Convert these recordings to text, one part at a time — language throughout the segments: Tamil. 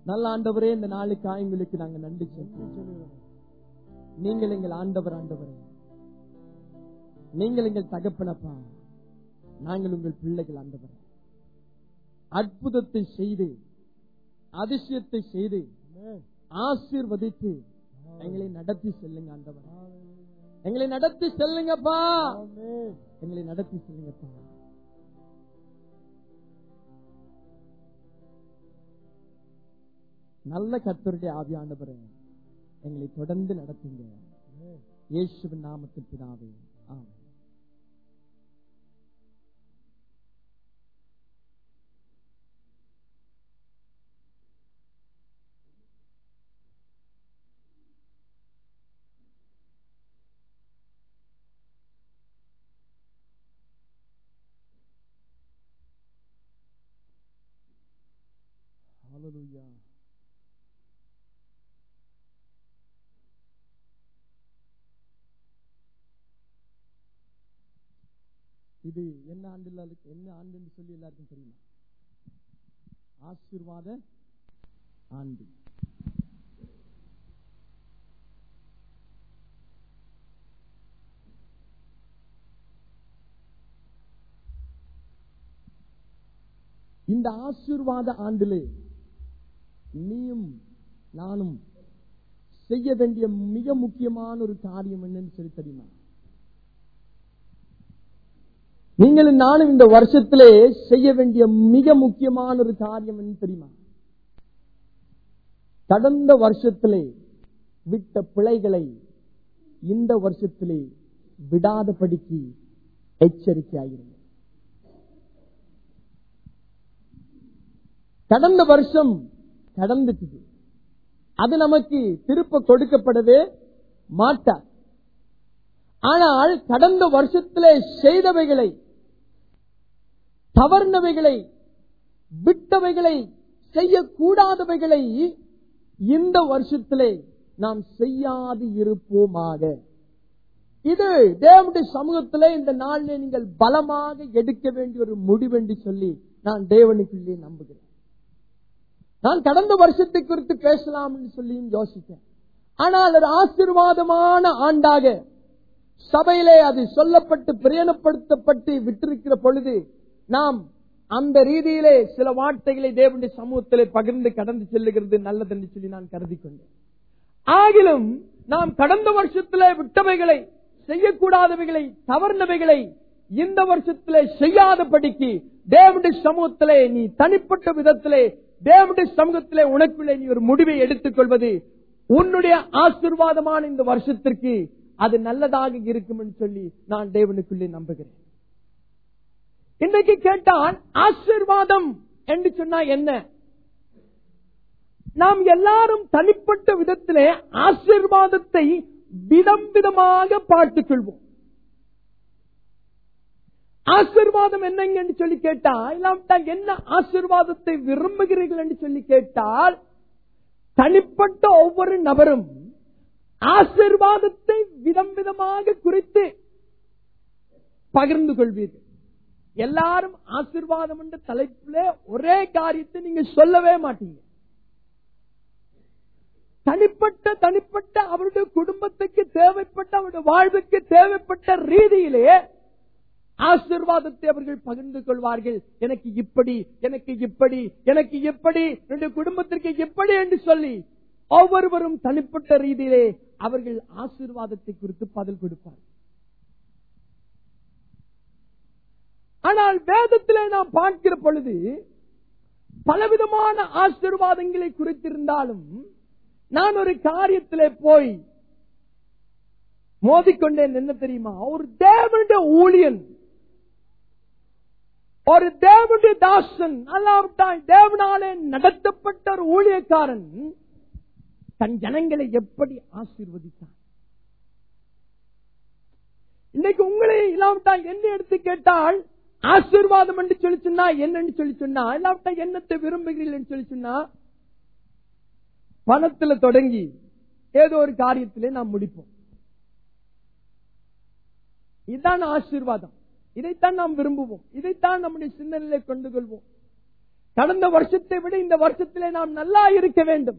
நல்ல ஆண்டவரே இந்த நாளுக்காக எங்களுக்கு நாங்க நன்றி செலுத்துகிறோம் நீங்கள் எங்கள் ஆண்டவர் ஆண்டவரே நீங்கள் எங்கள் தகப்பனப்பா நாங்கள் உங்கள் பிள்ளைகள் ஆண்டவரே அற்புதத்தை செய்து அதிசயத்தை செய்து ஆசீர்வதித்து எங்களை நடத்தி செல்லுங்க ஆண்டவர் எங்களை நடத்தி செல்லுங்கப்பா எங்களை நடத்தி செல்லுங்கப்பா நல்ல கர்த்தருடைய ஆவியானவரே எங்களை தொடர்ந்து நடத்துங்க இயேசுவின் நாமத்தில் பிதாவே ஆமென் Hallelujah. இது என்ன ஆண்டு என்ன ஆண்டு என்று சொல்லி எல்லாருக்கும் தெரியுமா ஆசீர்வாத ஆண்டு இந்த ஆசீர்வாத ஆண்டிலே நீயும் நானும் செய்ய வேண்டிய மிக முக்கியமான ஒரு காரியம் என்னன்னு சொல்லி தெரியுமா நீங்களும் நானும் இந்த வருஷத்திலே செய்ய வேண்டிய மிக முக்கியமான ஒரு காரியம் என்ன தெரியுமா கடந்த வருஷத்திலே விட்ட பிழைகளை இந்த வருஷத்திலே விடாதபடிக்கு எச்சரிக்கையாயிருங்க கடந்த வருஷம் கடந்துட்டு அது நமக்கு திருப்ப கொடுக்கப்படவே மாட்டார் ஆனால் கடந்த வருஷத்திலே செய்தவைகளை தவறுனவைகளை விட்டவைகளை செய்யக்கூடாதவைகளை இந்த வருஷத்திலே நாம் செய்யாது இருப்போமாக இது தேவனுடைய சமூகத்திலே இந்த நாளிலே நீங்கள் பலமாக எடுக்க வேண்டிய ஒரு முடிவென்று சொல்லி நான் தேவனுக்குள்ளே நம்புகிறேன் நான் கடந்த வருஷத்தை குறித்து பேசலாம் என்று சொல்லியும் யோசித்தேன் ஆனால் ஒரு ஆசீர்வாதமான ஆண்டாக சபையிலே அது சொல்லப்பட்டு பிரயோனப்படுத்தப்பட்டு விட்டிருக்கிற பொழுது நாம் அந்த ரீதியிலே சில வார்த்தைகளை தேவனுடைய சமூகத்திலே பகிர்ந்து கடந்து செல்லுகிறது நல்லது என்று சொல்லி நான் கருதி கொண்டேன் ஆகிலும் நாம் கடந்த வருஷத்திலே விட்டவைகளை செய்யக்கூடாதவைகளை தவறுனவைகளை இந்த வருஷத்திலே செய்யாதபடிக்கு தேவனுடைய சமூகத்திலே நீ தனிப்பட்ட விதத்திலே தேவனுடைய சமூகத்திலே உனக்குள்ளே நீ ஒரு முடிவை எடுத்துக் கொள்வது உன்னுடைய ஆசிர்வாதமான இந்த வருஷத்திற்கு அது நல்லதாக இருக்கும் என்று சொல்லி நான் தேவனுக்குள்ளே நம்புகிறேன் இன்றைக்கு கேட்டால் ஆசிர்வாதம் என்று சொன்னா என்ன நாம் எல்லாரும் தனிப்பட்ட விதத்திலே ஆசிர்வாதத்தை விதம் விதமாக பார்த்துக் கொள்வோம் ஆசிர்வாதம் என்னங்க என்று சொல்லி கேட்டால் இல்லாவிட்டால் என்ன ஆசிர்வாதத்தை விரும்புகிறீர்கள் என்று சொல்லி கேட்டால் தனிப்பட்ட ஒவ்வொரு நபரும் ஆசிர்வாதத்தை விதம் விதமாக குறித்து பகிர்ந்து கொள்வீர்கள் எல்லாரும் ஆசிர்வாதம் என்ற தலைப்பிலே ஒரே காரியத்தை நீங்க சொல்லவே மாட்டீங்க தனிப்பட்ட தனிப்பட்ட அவருடைய குடும்பத்துக்கு தேவைப்பட்ட அவருடைய வாழ்வுக்கு தேவைப்பட்ட ரீதியிலே ஆசிர்வாதத்தை அவர்கள் பகிர்ந்து கொள்வார்கள் எனக்கு இப்படி எனக்கு இப்படி எனக்கு எப்படி என்னுடைய குடும்பத்திற்கு எப்படி என்று சொல்லி ஒவ்வொருவரும் தனிப்பட்ட ரீதியிலே அவர்கள் ஆசிர்வாதத்தை குறித்து பதில் கொடுப்பார்கள் ஆனால் வேதத்திலே நாம் பார்க்கிற பொழுது பலவிதமான ஆசிர்வாதங்களை குறித்திருந்தாலும் நான் ஒரு காரியத்திலே போய் மோதிக்கொண்டேன் என்ன தெரியுமா ஒரு தேவனுடைய ஊழியன் ஒரு தேவனுடைய தாசன் அல்லாவிட்டால் தேவனாலே நடத்தப்பட்ட ஒரு ஊழியக்காரன் தன் ஜனங்களை எப்படி ஆசீர்வதித்தான் இன்னைக்கு உங்களை இல்லாவிட்டால் என்ன எடுத்து கேட்டால் ஆசீர்வாதம் என்று சொல்லி சொன்னா என்னன்னு சொல்லி சொன்னா இல்லாவிட்டால் என்னத்தை விரும்புகிறீர்கள் என்று சொல்லி சொன்னா பணத்துல தொடங்கி ஏதோ ஒரு காரியத்திலே நாம் முடிப்போம் இதுதான் ஆசீர்வாதம் இதைத்தான் நாம் விரும்புவோம் இதைத்தான் நம்முடைய சிந்தனையிலே கொண்டு கொள்வோம் கடந்த வருஷத்தை விட இந்த வருஷத்திலே நாம் நல்லா இருக்க வேண்டும்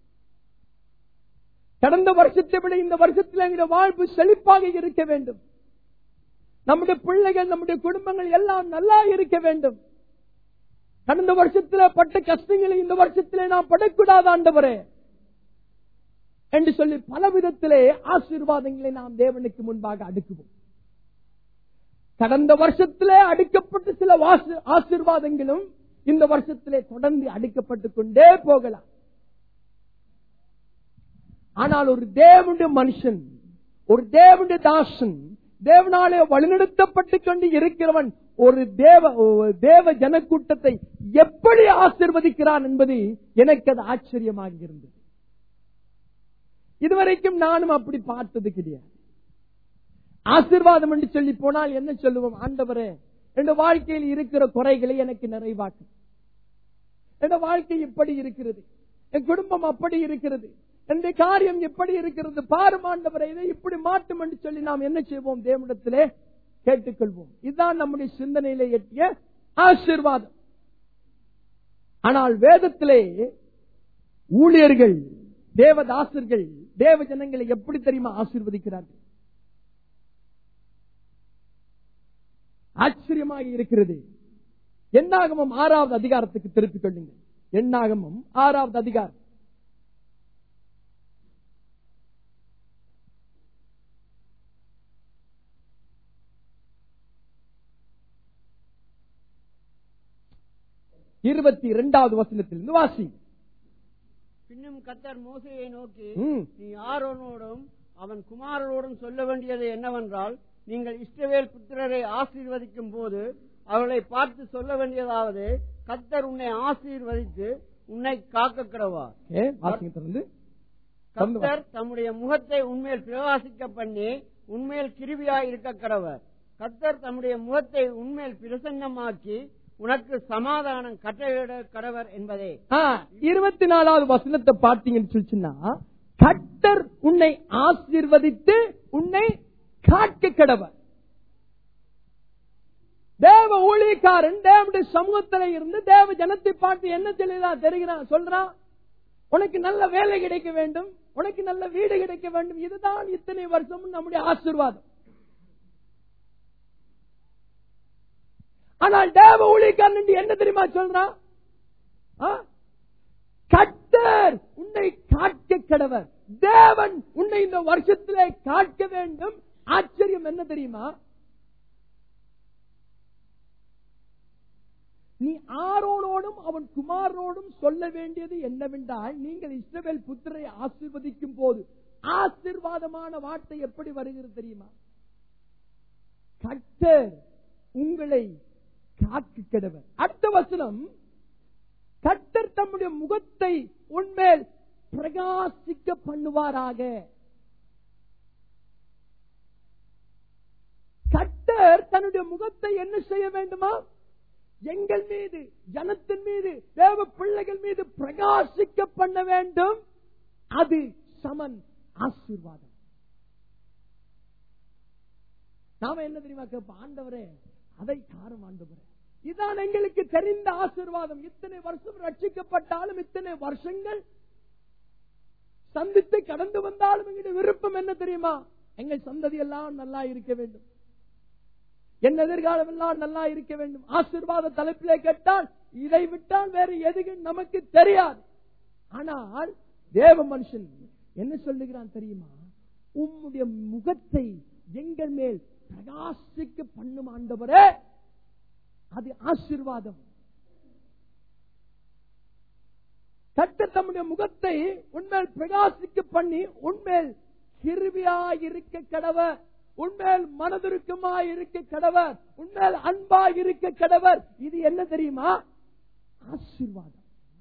கடந்த வருஷத்தை விட இந்த வருஷத்தில் எங்களுடைய வாழ்வு செழிப்பாக இருக்க வேண்டும் நம்முடைய பிள்ளைகள் நம்முடைய குடும்பங்கள் எல்லாம் நல்லா இருக்க வேண்டும் கடந்த வருஷத்துல பட்ட கஷ்டங்களை இந்த வருஷத்திலே நாம் படக்கூடாது ஆண்டவரே என்று சொல்லி பல விதத்திலே ஆசீர்வாதங்களை நாம் தேவனுக்கு முன்பாக அடுக்குவோம் கடந்த வருஷத்திலே அடுக்கப்பட்ட சில வாசு- ஆசீர்வாதங்களும் இந்த வருஷத்திலே தொடர்ந்து அடுக்கப்பட்டுக் கொண்டே போகலாம் ஆனால் ஒரு தேவனுடைய மனுஷன் ஒரு தேவனுடைய தாசன் தேவனாலே வழிநடத்தப்பட்டு கொண்டு இருக்கிறவன் ஒரு தேவ ஒரு தேவ ஜனக்கூட்டத்தை எப்படி ஆசிர்வதிக்கிறான் என்பது எனக்கு அது ஆச்சரியமாக இருந்தது இதுவரைக்கும் நானும் அப்படி பார்த்தது கிடையாது ஆசீர்வாதம் என்று சொல்லி போனால் என்ன சொல்லுவோம் ஆண்டவரே என் வாழ்க்கையில் இருக்கிற குறைகளை எனக்கு நிறைவாக்கும் என் வாழ்க்கை இப்படி இருக்கிறது என் குடும்பம் அப்படி இருக்கிறது என் காரியம் எப்படி இருக்கிறது பாரும் ஆண்டவரை இதை இப்படி மாட்டும் என்று சொல்லி நாம் என்ன செய்வோம் தேவனிடத்திலே கேட்டுக்கொள்வோம் இதுதான் நம்முடைய சிந்தனையிலே எட்டிய ஆசீர்வாதம் ஆனால் வேதத்திலே ஊழியர்கள் தேவதாசர்கள் தேவ ஜனங்களை எப்படி தெரியுமா ஆசீர்வதிக்கிறார்கள் ஆச்சரியமாக இருக்கிறது எண்ணாகமம் ஆறாவது அதிகாரத்துக்கு திருப்பிக் கொள்ளுங்கள் எண்ணாகமம் ஆறாவது அதிகாரம் இருபத்தி இரண்டாவது வசனத்திலிருந்து வாசி பின்னும் கத்தர் மோசையை நோக்கி ம். நீ ஆரோனோடும் அவன் குமாரரோடும் சொல்ல வேண்டியது என்னவென்றால் நீங்கள் இஸ்ரவேல் புத்திரரை ஆசீர்வதிக்கும் போது அவர்களை பார்த்து சொல்ல வேண்டியதாவது கத்தர் உன்னை ஆசீர்வதித்து உன்னை காக்க கிடவார் ஏ, வாசிங்க தொடர்ந்து தொடர்ந்து வாசி. கத்தர் தம்முடைய முகத்தை உண்மையில் பிரகாசிக்க பண்ணி உண்மையில் கிருபியாய் இருக்க கடவர் கத்தர் தம்முடைய முகத்தை உண்மையில் பிரசன்னமாக்கி உனக்கு சமாதானம் கட்டளையிட கடவர் என்பதே ஆ, இருபத்தி நாலாவது வசனத்தை பார்த்தீங்கன்னு சொல்லிச்சுன்னா கட்டர் உன்னை ஆசீர்வதித்து உன்னை காக்க கடவர் தேவ ஊழியக்காரன் தேவனுடைய சமூகத்துல இருந்து தேவ ஜனத்தை பார்த்து என்ன சொல்லுதான் தெரிகிறான் சொல்றான் உனக்கு நல்ல வேலை கிடைக்க வேண்டும் உனக்கு நல்ல வீடு கிடைக்க வேண்டும் இதுதான் இத்தனை வருஷமும் நம்முடைய ஆசீர்வாதம் ஆனால் தேவ ஊழியக்காரன் என்று என்ன தெரியுமா சொல்றான் ஆ? கர்த்தர் உன்னை காக்க கடவர் தேவன் உன்னை இந்த வருஷத்திலே காக்க வேண்டும் ஆச்சரியம் என்ன தெரியுமா நீ ஆரோனோடும் அவன் குமாரோடும் சொல்ல வேண்டியது என்னவென்றால் நீங்கள் இஸ்ரவேல் புத்திரை ஆசீர்வதிக்கும் போது ஆசீர்வாதமான வார்த்தை எப்படி வருகிறது தெரியுமா கர்த்தர் உங்களை காக்கு கிடவர் அடுத்த வசனம் கர்த்தர் தம்முடைய முகத்தை உன்மேல் பிரகாசிக்க பண்ணுவாராக கர்த்தர் தன்னுடைய முகத்தை என்ன செய்ய வேண்டுமா எங்கள் மீது ஜனத்தின் மீது தேவ பிள்ளைகள் மீது பிரகாசிக்க பண்ண வேண்டும் அது சமன் ஆசீர்வாதம் நாம என்ன தெரியுமா கேட்போம் ஆண்டவரே அதை காரம் ஆண்டவரே இதான் எங்களுக்கு தெரிந்த ஆசீர்வாதம் இத்தனை வருஷம் ரட்சிக்கப்பட்டாலும் இத்தனை வருஷங்கள் சந்தித்து கடந்து வந்தாலும் எங்களுடைய விருப்பம் என்ன தெரியுமா எங்கள் சந்ததி எல்லாம் நல்லா இருக்க வேண்டும் என் எதிர்காலம் எல்லாம் நல்லா இருக்க வேண்டும் ஆசீர்வாத தலைப்பிலே கேட்டால் இதை விட்டால் வேறு எதுவும் நமக்கு தெரியாது ஆனால் தேவ மனுஷன் என்ன சொல்லுகிறான் தெரியுமா உம்முடைய முகத்தை எங்கள் மேல் பிரகாசிக்க பண்ணும் ஆண்டவரே அது ஆசீர்வாதம் கட்ட தம்முடைய முகத்தை உண்மையில் பிரகாசிக்க பண்ணி உண்மையில் கிருபியாய் இருக்க கடவர் உண்மையில் மனதிருக்கமாய் இருக்க கடவர் உண்மையில் அன்பாய் இருக்க கடவர் இது என்ன தெரியுமா ஆசீர்வாதம்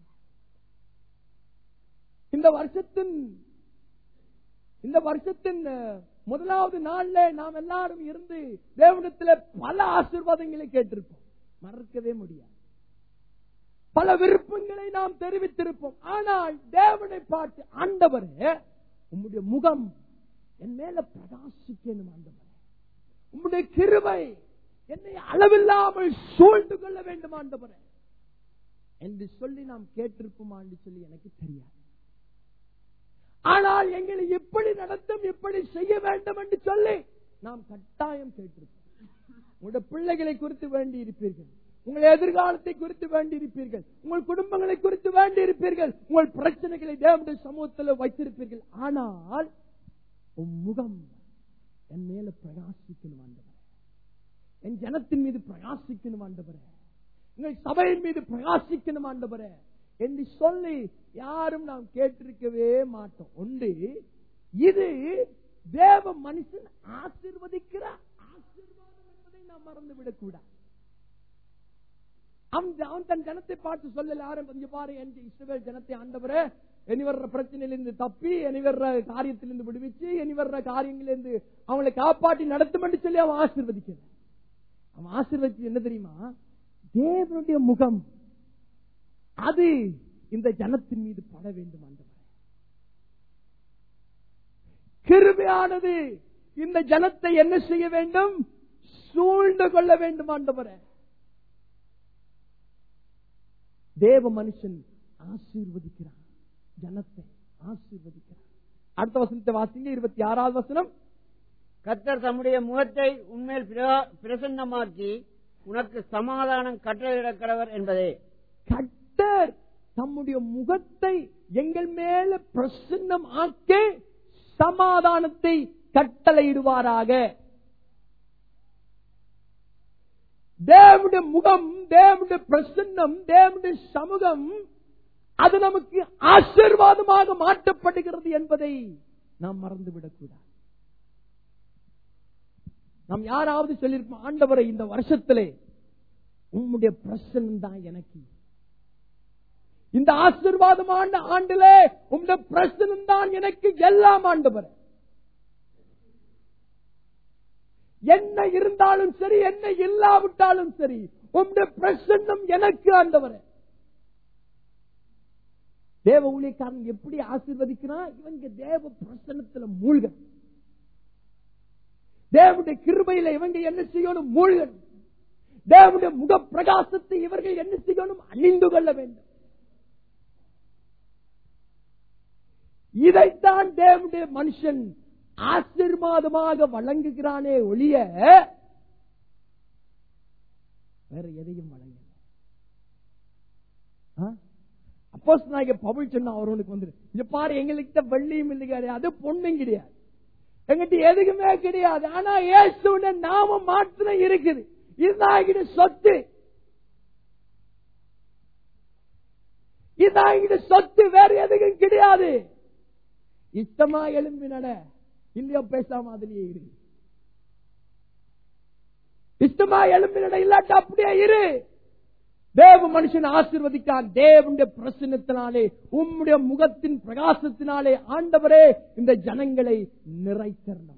இந்த வருஷத்தின் இந்த வருஷத்தின் அஹ், முதலாவது நாள்ல நாம் எல்லாரும் இருந்து தேவனத்தில் பல ஆசீர்வாதங்களை கேட்டிருப்போம் மறக்கவே முடியாது பல விருப்பங்களை நாம் தெரிவித்திருப்போம் ஆனால் தேவனை பார்த்து ஆண்டவரே உம்முடைய முகம் என் மேல பிரகாசிக்கணும் ஆண்டவரே உம்முடைய கிருபை என்னை அளவில்லாமல் சூழ்ந்து கொள்ள வேண்டும் ஆண்டவரே என்று சொல்லி நாம் கேட்டிருப்போமான்னு சொல்லி எனக்கு தெரியாது ஆனால் எங்களை எப்படி நடத்தும் எப்படி செய்ய வேண்டும் என்று சொல்லி நாம் கட்டாயம் கேட்டிருப்போம் உங்களுடைய பிள்ளைகளை குறித்து வேண்டி இருப்பீர்கள் உங்கள் எதிர்காலத்தை குறித்து வேண்டி இருப்பீர்கள் உங்கள் குடும்பங்களை குறித்து வேண்டி இருப்பீர்கள் உங்கள் பிரச்சனைகளை தேவனுடைய சமூகத்தில் வைத்திருப்பீர்கள் ஆனால் உன் முகம் என் மேல பிரகாசிக்கணும் ஆண்டவரே என் ஜனத்தின் மீது பிரகாசிக்கணும் ஆண்டவரே உங்கள் சபையின் மீது பிரகாசிக்கணும் ஆண்டவரே என்று சொல்லி யாரும் நாம் கேட்டிருக்கவே மாட்டோம் ஒன்று இது தேவ மனுஷன் ஆசிர்வதிக்கிற ஆசீர்வாதம் என்பதை நாம் மறந்து விடக்கூடாது அவன் அவன் தன் ஜனத்தை பார்த்து சொல்லல ஆரம்பி இங்க பாரு என் இஸ்ரவேல் ஜனத்தை ஆண்டவரே இனி வர்ற பிரச்சனையிலிருந்து தப்பி இனி வர்ற காரியத்திலிருந்து விடுவிச்சு இனி வர்ற காரியங்களிலிருந்து அவங்களை காப்பாற்றி நடத்தும் என்று சொல்லி அவன் ஆசீர்வதிக்கிறான் அவன் ஆசீர்வதிச்சு என்ன தெரியுமா தேவனுடைய முகம் அது இந்த ஜனத்தின் மீது பட வேண்டும் ஆண்டவரே கிருமையானது இந்த ஜனத்தை என்ன செய்ய வேண்டும் சூழ்ந்து கொள்ள வேண்டும் ஆண்டவரே தேவ மனுஷன் ஆசீர்வதிக்கிறான் ஜனத்தை ஆசீர்வதிக்கிறான் அடுத்த வசனத்தை வாசிங்க இருபத்தி ஆறாவது வசனம் கர்த்தர் தம்முடைய முகத்தை உண்மையில் பிரா- பிரசன்னமாக்கி உனக்கு சமாதானம் கட்டளையிடக்கிறவர் என்பதே கர்த்தர் தம்முடைய முகத்தை எங்கள் மேல பிரசன்னம் ஆக்கி சமாதானத்தை கட்டளையிடுவாராக தேவனுடைய முகம் தேவனுடைய பிரசன்னம் தேவனுடைய சமூகம் அது நமக்கு ஆசீர்வாதமாக மாற்றப்படுகிறது என்பதை நாம் மறந்துவிடக் கூடாது நாம் யாராவது சொல்லியிருப்போம் ஆண்டவரை இந்த வருஷத்திலே உம்முடைய பிரசன்னம் தான் எனக்கு இந்த ஆசீர்வாதமான ஆண்டிலே உம்முடைய பிரசன்னம் தான் எனக்கு எல்லாம் ஆண்டவர் என்ன இருந்தாலும் சரி என்ன இல்லாவிட்டாலும் சரி உம்முடைய பிரசன்னம் எனக்கு ஆண்டவர் தேவ ஊழியக்காரன் எப்படி ஆசீர்வதிக்கிறான் இவங்க தேவ பிரசன்னத்துல மூழ்க தேவனுடைய கிருபையில இவங்க என்ன செய்யணும் மூழ்கணும் தேவனுடைய முக பிரகாசத்தை இவர்கள் என்ன செய்யணும் அணிந்து கொள்ள வேண்டும் இதைத்தான் தேவனுடைய மனுஷன் ஆசீர்வாதமாக வழங்குகிறானே ஒழிய வேற எதையும் வழங்கல அப்போ நாயக பவுல் சொன்ன அவர்களுக்கு வந்து இங்க பாரு எங்களுக்கு வெள்ளியும் இல்லை கிடையாது பொண்ணும் கிடையாது எங்கிட்ட எதுக்குமே கிடையாது ஆனா இயேசுடைய நாமம் மாத்திரம் இருக்குது இதுதான் எங்கிட்ட சொத்து இதுதான் எங்கிட்ட சொத்து வேற எதுக்கும் கிடையாது இஷ்டமா எழும்பி நட இல்லையோ பேசாம அதுலயே இரு இஷ்டமா எழும்பி நட இல்லாட்ட அப்படியே இரு தேவ மனுஷன் ஆசீர்வதிக்கான் தேவனுடைய பிரசனத்தினாலே உம்முடைய முகத்தின் பிரகாசத்தினாலே ஆண்டவரே இந்த ஜனங்களை நிறைத்தரணும்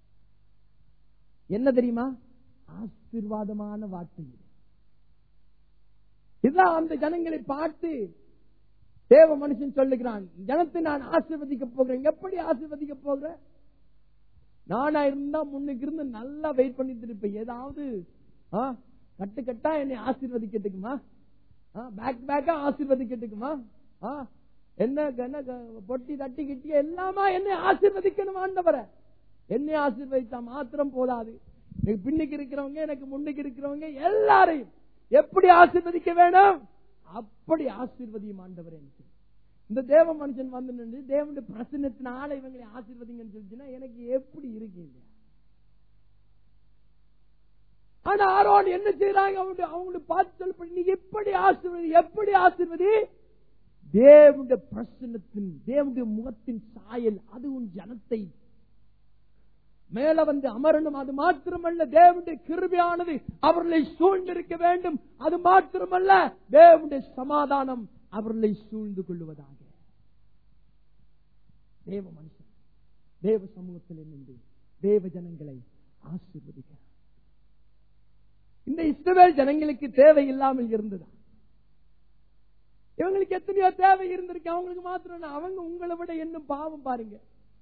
என்ன தெரியுமா ஆசீர்வாதமான வார்த்தை இது. இதுதான் அந்த ஜனங்களை பார்த்து தேவ மனுஷன் சொல்லுகிறான் ஜனத்தை நான் ஆசீர்வதிக்க போகிறேன் எப்படி ஆசீர்வதிக்க போகிறேன் நானா இருந்தா முன்னுக்கு இருந்து நல்லா வெயிட் பண்ணிட்டு இருப்பேன் ஏதாவது ஆ, கட்டு கட்டா என்னை ஆசீர்வதிக்கட்டுக்குமா பேக் பேக்கா ஆசீர்வதிக்கட்டுக்குமா ஆ, என்ன என்ன க- பொட்டி தட்டி கிட்டி எல்லாமா என்னை ஆசீர்வதிக்கணும் ஆண்டவரை என்னை ஆசீர்வதித்தா மாத்திரம் போதாது எனக்கு பின்னுக்கு இருக்கிறவங்க எனக்கு முன்னுக்கு இருக்கிறவங்க எல்லாரையும் எப்படி ஆசீர்வதிக்க வேணும் அப்படி ஆசீர்வதியும் ஆண்டவர் எனக்கு இந்த தேவ மனுஷன் வந்து நின்று தேவனுடைய பிரசன்னத்தினால இவங்களை ஆசீர்வதிங்கன்னு சொல்லிச்சுன்னா எனக்கு எப்படி இருக்கீங்க ஆனா ஆரோன் என்ன செய்யறாங்க அவங்க அவங்களுக்கு பார்த்து சொல்லப்படி நீ எப்படி ஆசீர்வதி எப்படி ஆசீர்வதி தேவனுடைய பிரசன்னத்தின் தேவனுடைய முகத்தின் சாயல் அது உன் ஜனத்தை மேல வந்து அமரணும் அது மாத்திரமல்ல தேவனுடைய கிருபையானது அவர்களை சூழ்ந்திருக்க வேண்டும் அது மாத்திரமல்ல தேவனுடைய சமாதானம் அவர்களை சூழ்ந்து கொள்வதாக தேவ மனுஷன் தேவ சமூகத்தில் நின்று தேவ ஜனங்களை ஆசீர்வதிக்கிறார் இந்த இஸ்ரவேல் ஜனங்களுக்கு தேவை இல்லாமல் இருந்ததா இவங்களுக்கு எத்தனையோ தேவை இருந்திருக்கு அவங்களுக்கு மாத்திரம் இல்ல, அவங்க உங்களை விட இன்னும் பாவம் பாருங்க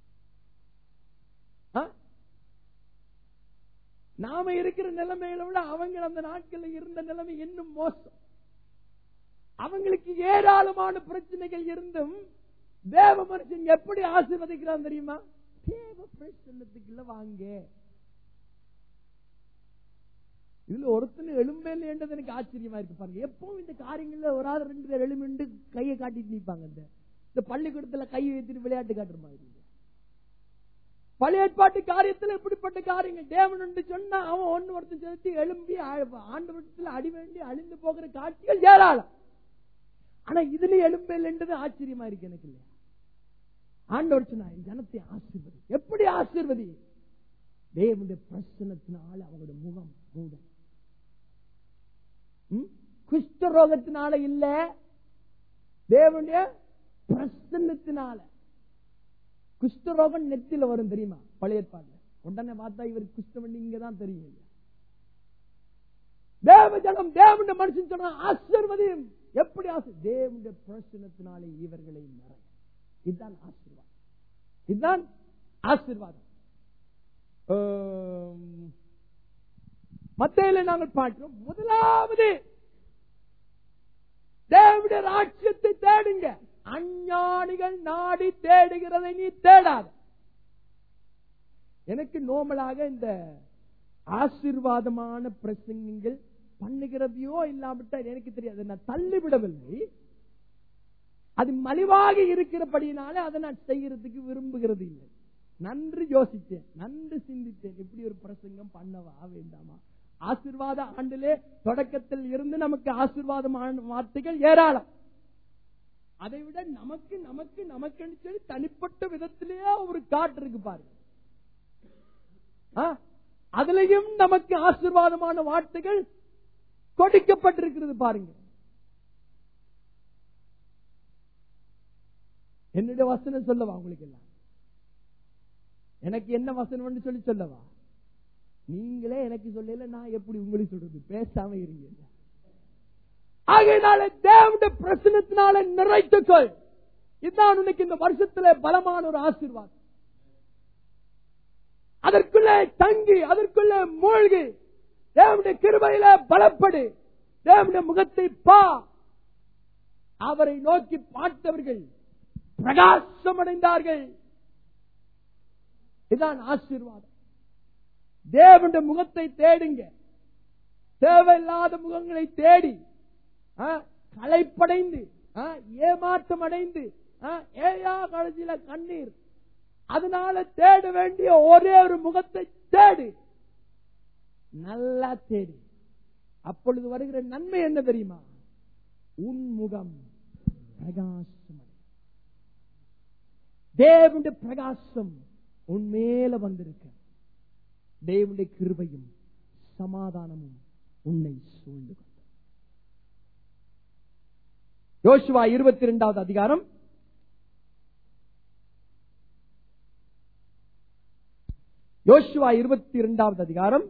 ஆ? நாம இருக்கிற நிலைமையில விட அவங்க அந்த நாட்கள்ல இருந்த நிலைமை இன்னும் மோசம் அவங்களுக்கு ஏராளமான பிரச்சனைகள் இருந்தும் தேவ மனுஷன் எப்படி ஆசீர்வதிக்கிறான் தெரியுமா தேவ பிரச்சனத்துக்குள்ள வாங்க இதுல ஒருத்தர் எலும்பேன்றது எனக்கு ஆச்சரியமா இருக்கு பாருங்க எப்பவும் இந்த காரியங்கள்ல ஒரு ஆள் ரெண்டு பேர் எலும்புண்டு கையை காட்டிட்டு நிப்பாங்க இந்த இந்த பள்ளிக்கூடத்துல கையை வைத்துட்டு விளையாட்டு காட்டுற மாதிரி பழைய ஏற்பாட்டு காரியத்துல இப்படிப்பட்ட காரியங்கள் தேவன் என்று சொன்னா அவன் ஒண்ணு ஒருத்தன் செலுத்தி எழும்பி ஆண்டு வருஷத்துல அடி வேண்டி அழிந்து போகிற காட்சிகள் ஏராளம் ஆனா இதுல எலும்பேல் என்றது ஆச்சரியமா இருக்கு எனக்கு இல்லையா ஆண்டவர் சொன்னா என் ஜனத்தை ஆசீர்வதி எப்படி ஆசீர்வதி தேவனுடைய பிரசனத்தினால அவங்களுடைய முகம் மூடும் குஷ்ட ரோகத்தினால இல்ல தேவனுடைய பிரசன்னத்தினால குஷ்டரோகம் நெத்தில வரும் தெரியுமா பழைய ஏற்பாடுல உடனே பார்த்தா இவர் குஷ்டம் இங்கதான் தெரியும் இல்லையா தேவ ஜனம் தேவனுடைய மனுஷன் சொன்னா ஆசீர்வதியும் எப்படி ஆசை தேவனுடைய பிரசனத்தினாலே இவர்களை மறை இதுதான் ஆசீர்வாதம் இதுதான் ஆசீர்வாதம் மத்தையில நாங்கள் பார்க்கிறோம் முதலாவது தேவனுடைய ராட்சியத்தை தேடுங்க அஞ்ஞானிகள் நாடி தேடுகிறதை நீ தேடாத எனக்கு நோமலாக இந்த ஆசீர்வாதமான பிரசங்கங்கள் பண்ணுகிறதையோ இல்லாவிட்டால் எனக்கு தெரியாது நான் தள்ளிவிடவில்லை அது மலிவாக இருக்கிறபடினால அதை நான் செய்யறதுக்கு விரும்புகிறது இல்லை நன்று யோசித்தேன் நன்று சிந்தித்தேன் இப்படி ஒரு பிரசங்கம் பண்ணவா வேண்டாமா ஆசிர்வாத ஆண்டிலே தொடக்கத்தில் இருந்து நமக்கு ஆசிர்வாதமான வார்த்தைகள் ஏராளம் அதை விட நமக்கு நமக்கு நமக்கு சொல்லி தனிப்பட்ட விதத்திலேயே ஒரு காட்டு இருக்கு பாருங்க அதுலயும் நமக்கு ஆசிர்வாதமான வார்த்தைகள் கொடுக்கப்பட்டிருக்கிறது பாருங்க என்னுடைய வசனம் சொல்லவா உங்களுக்கு எல்லாம் எனக்கு என்ன வசனம் சொல்லி சொல்லவா நீங்களே எனக்கு சொல்லல நான் எப்படி உங்களுக்கு சொல்றது பேசாம இருங்க ஆகையினால தேவனுடைய பிரசனத்தினால நிறைத்துக்கொள் இதுதான் உனக்கு இந்த வருஷத்துல பலமான ஒரு ஆசீர்வாதம் அதற்குள்ள தங்கி அதற்குள்ள மூழ்கி தேவனுடைய கிருபையில பலப்படு தேவனுடைய முகத்தை பா அவரை நோக்கி பார்த்தவர்கள் பிரகாசம் அடைந்தார்கள் இதுதான் ஆசீர்வாதம் தேவனுடைய முகத்தை தேடுங்க தேவையில்லாத முகங்களை தேடி களைப்படைந்து ஏமாற்றம் அடைந்து ஏயா கடைசியில கண்ணீர் அதனால தேட வேண்டிய ஒரே ஒரு முகத்தை தேடு நல்லா தேடு அப்பொழுது வருகிற நன்மை என்ன தெரியுமா உன் முகம் பிரகாசம் தேவனுடைய பிரகாசம் உன் மேல வந்திருக்க தேவனுடைய கிருபையும் சமாதானமும் உன்னை சூழ்ந்து கொண்டு யோசுவா இருபத்தி இரண்டாவது அதிகாரம் யோசுவா இருபத்தி இரண்டாவது அதிகாரம்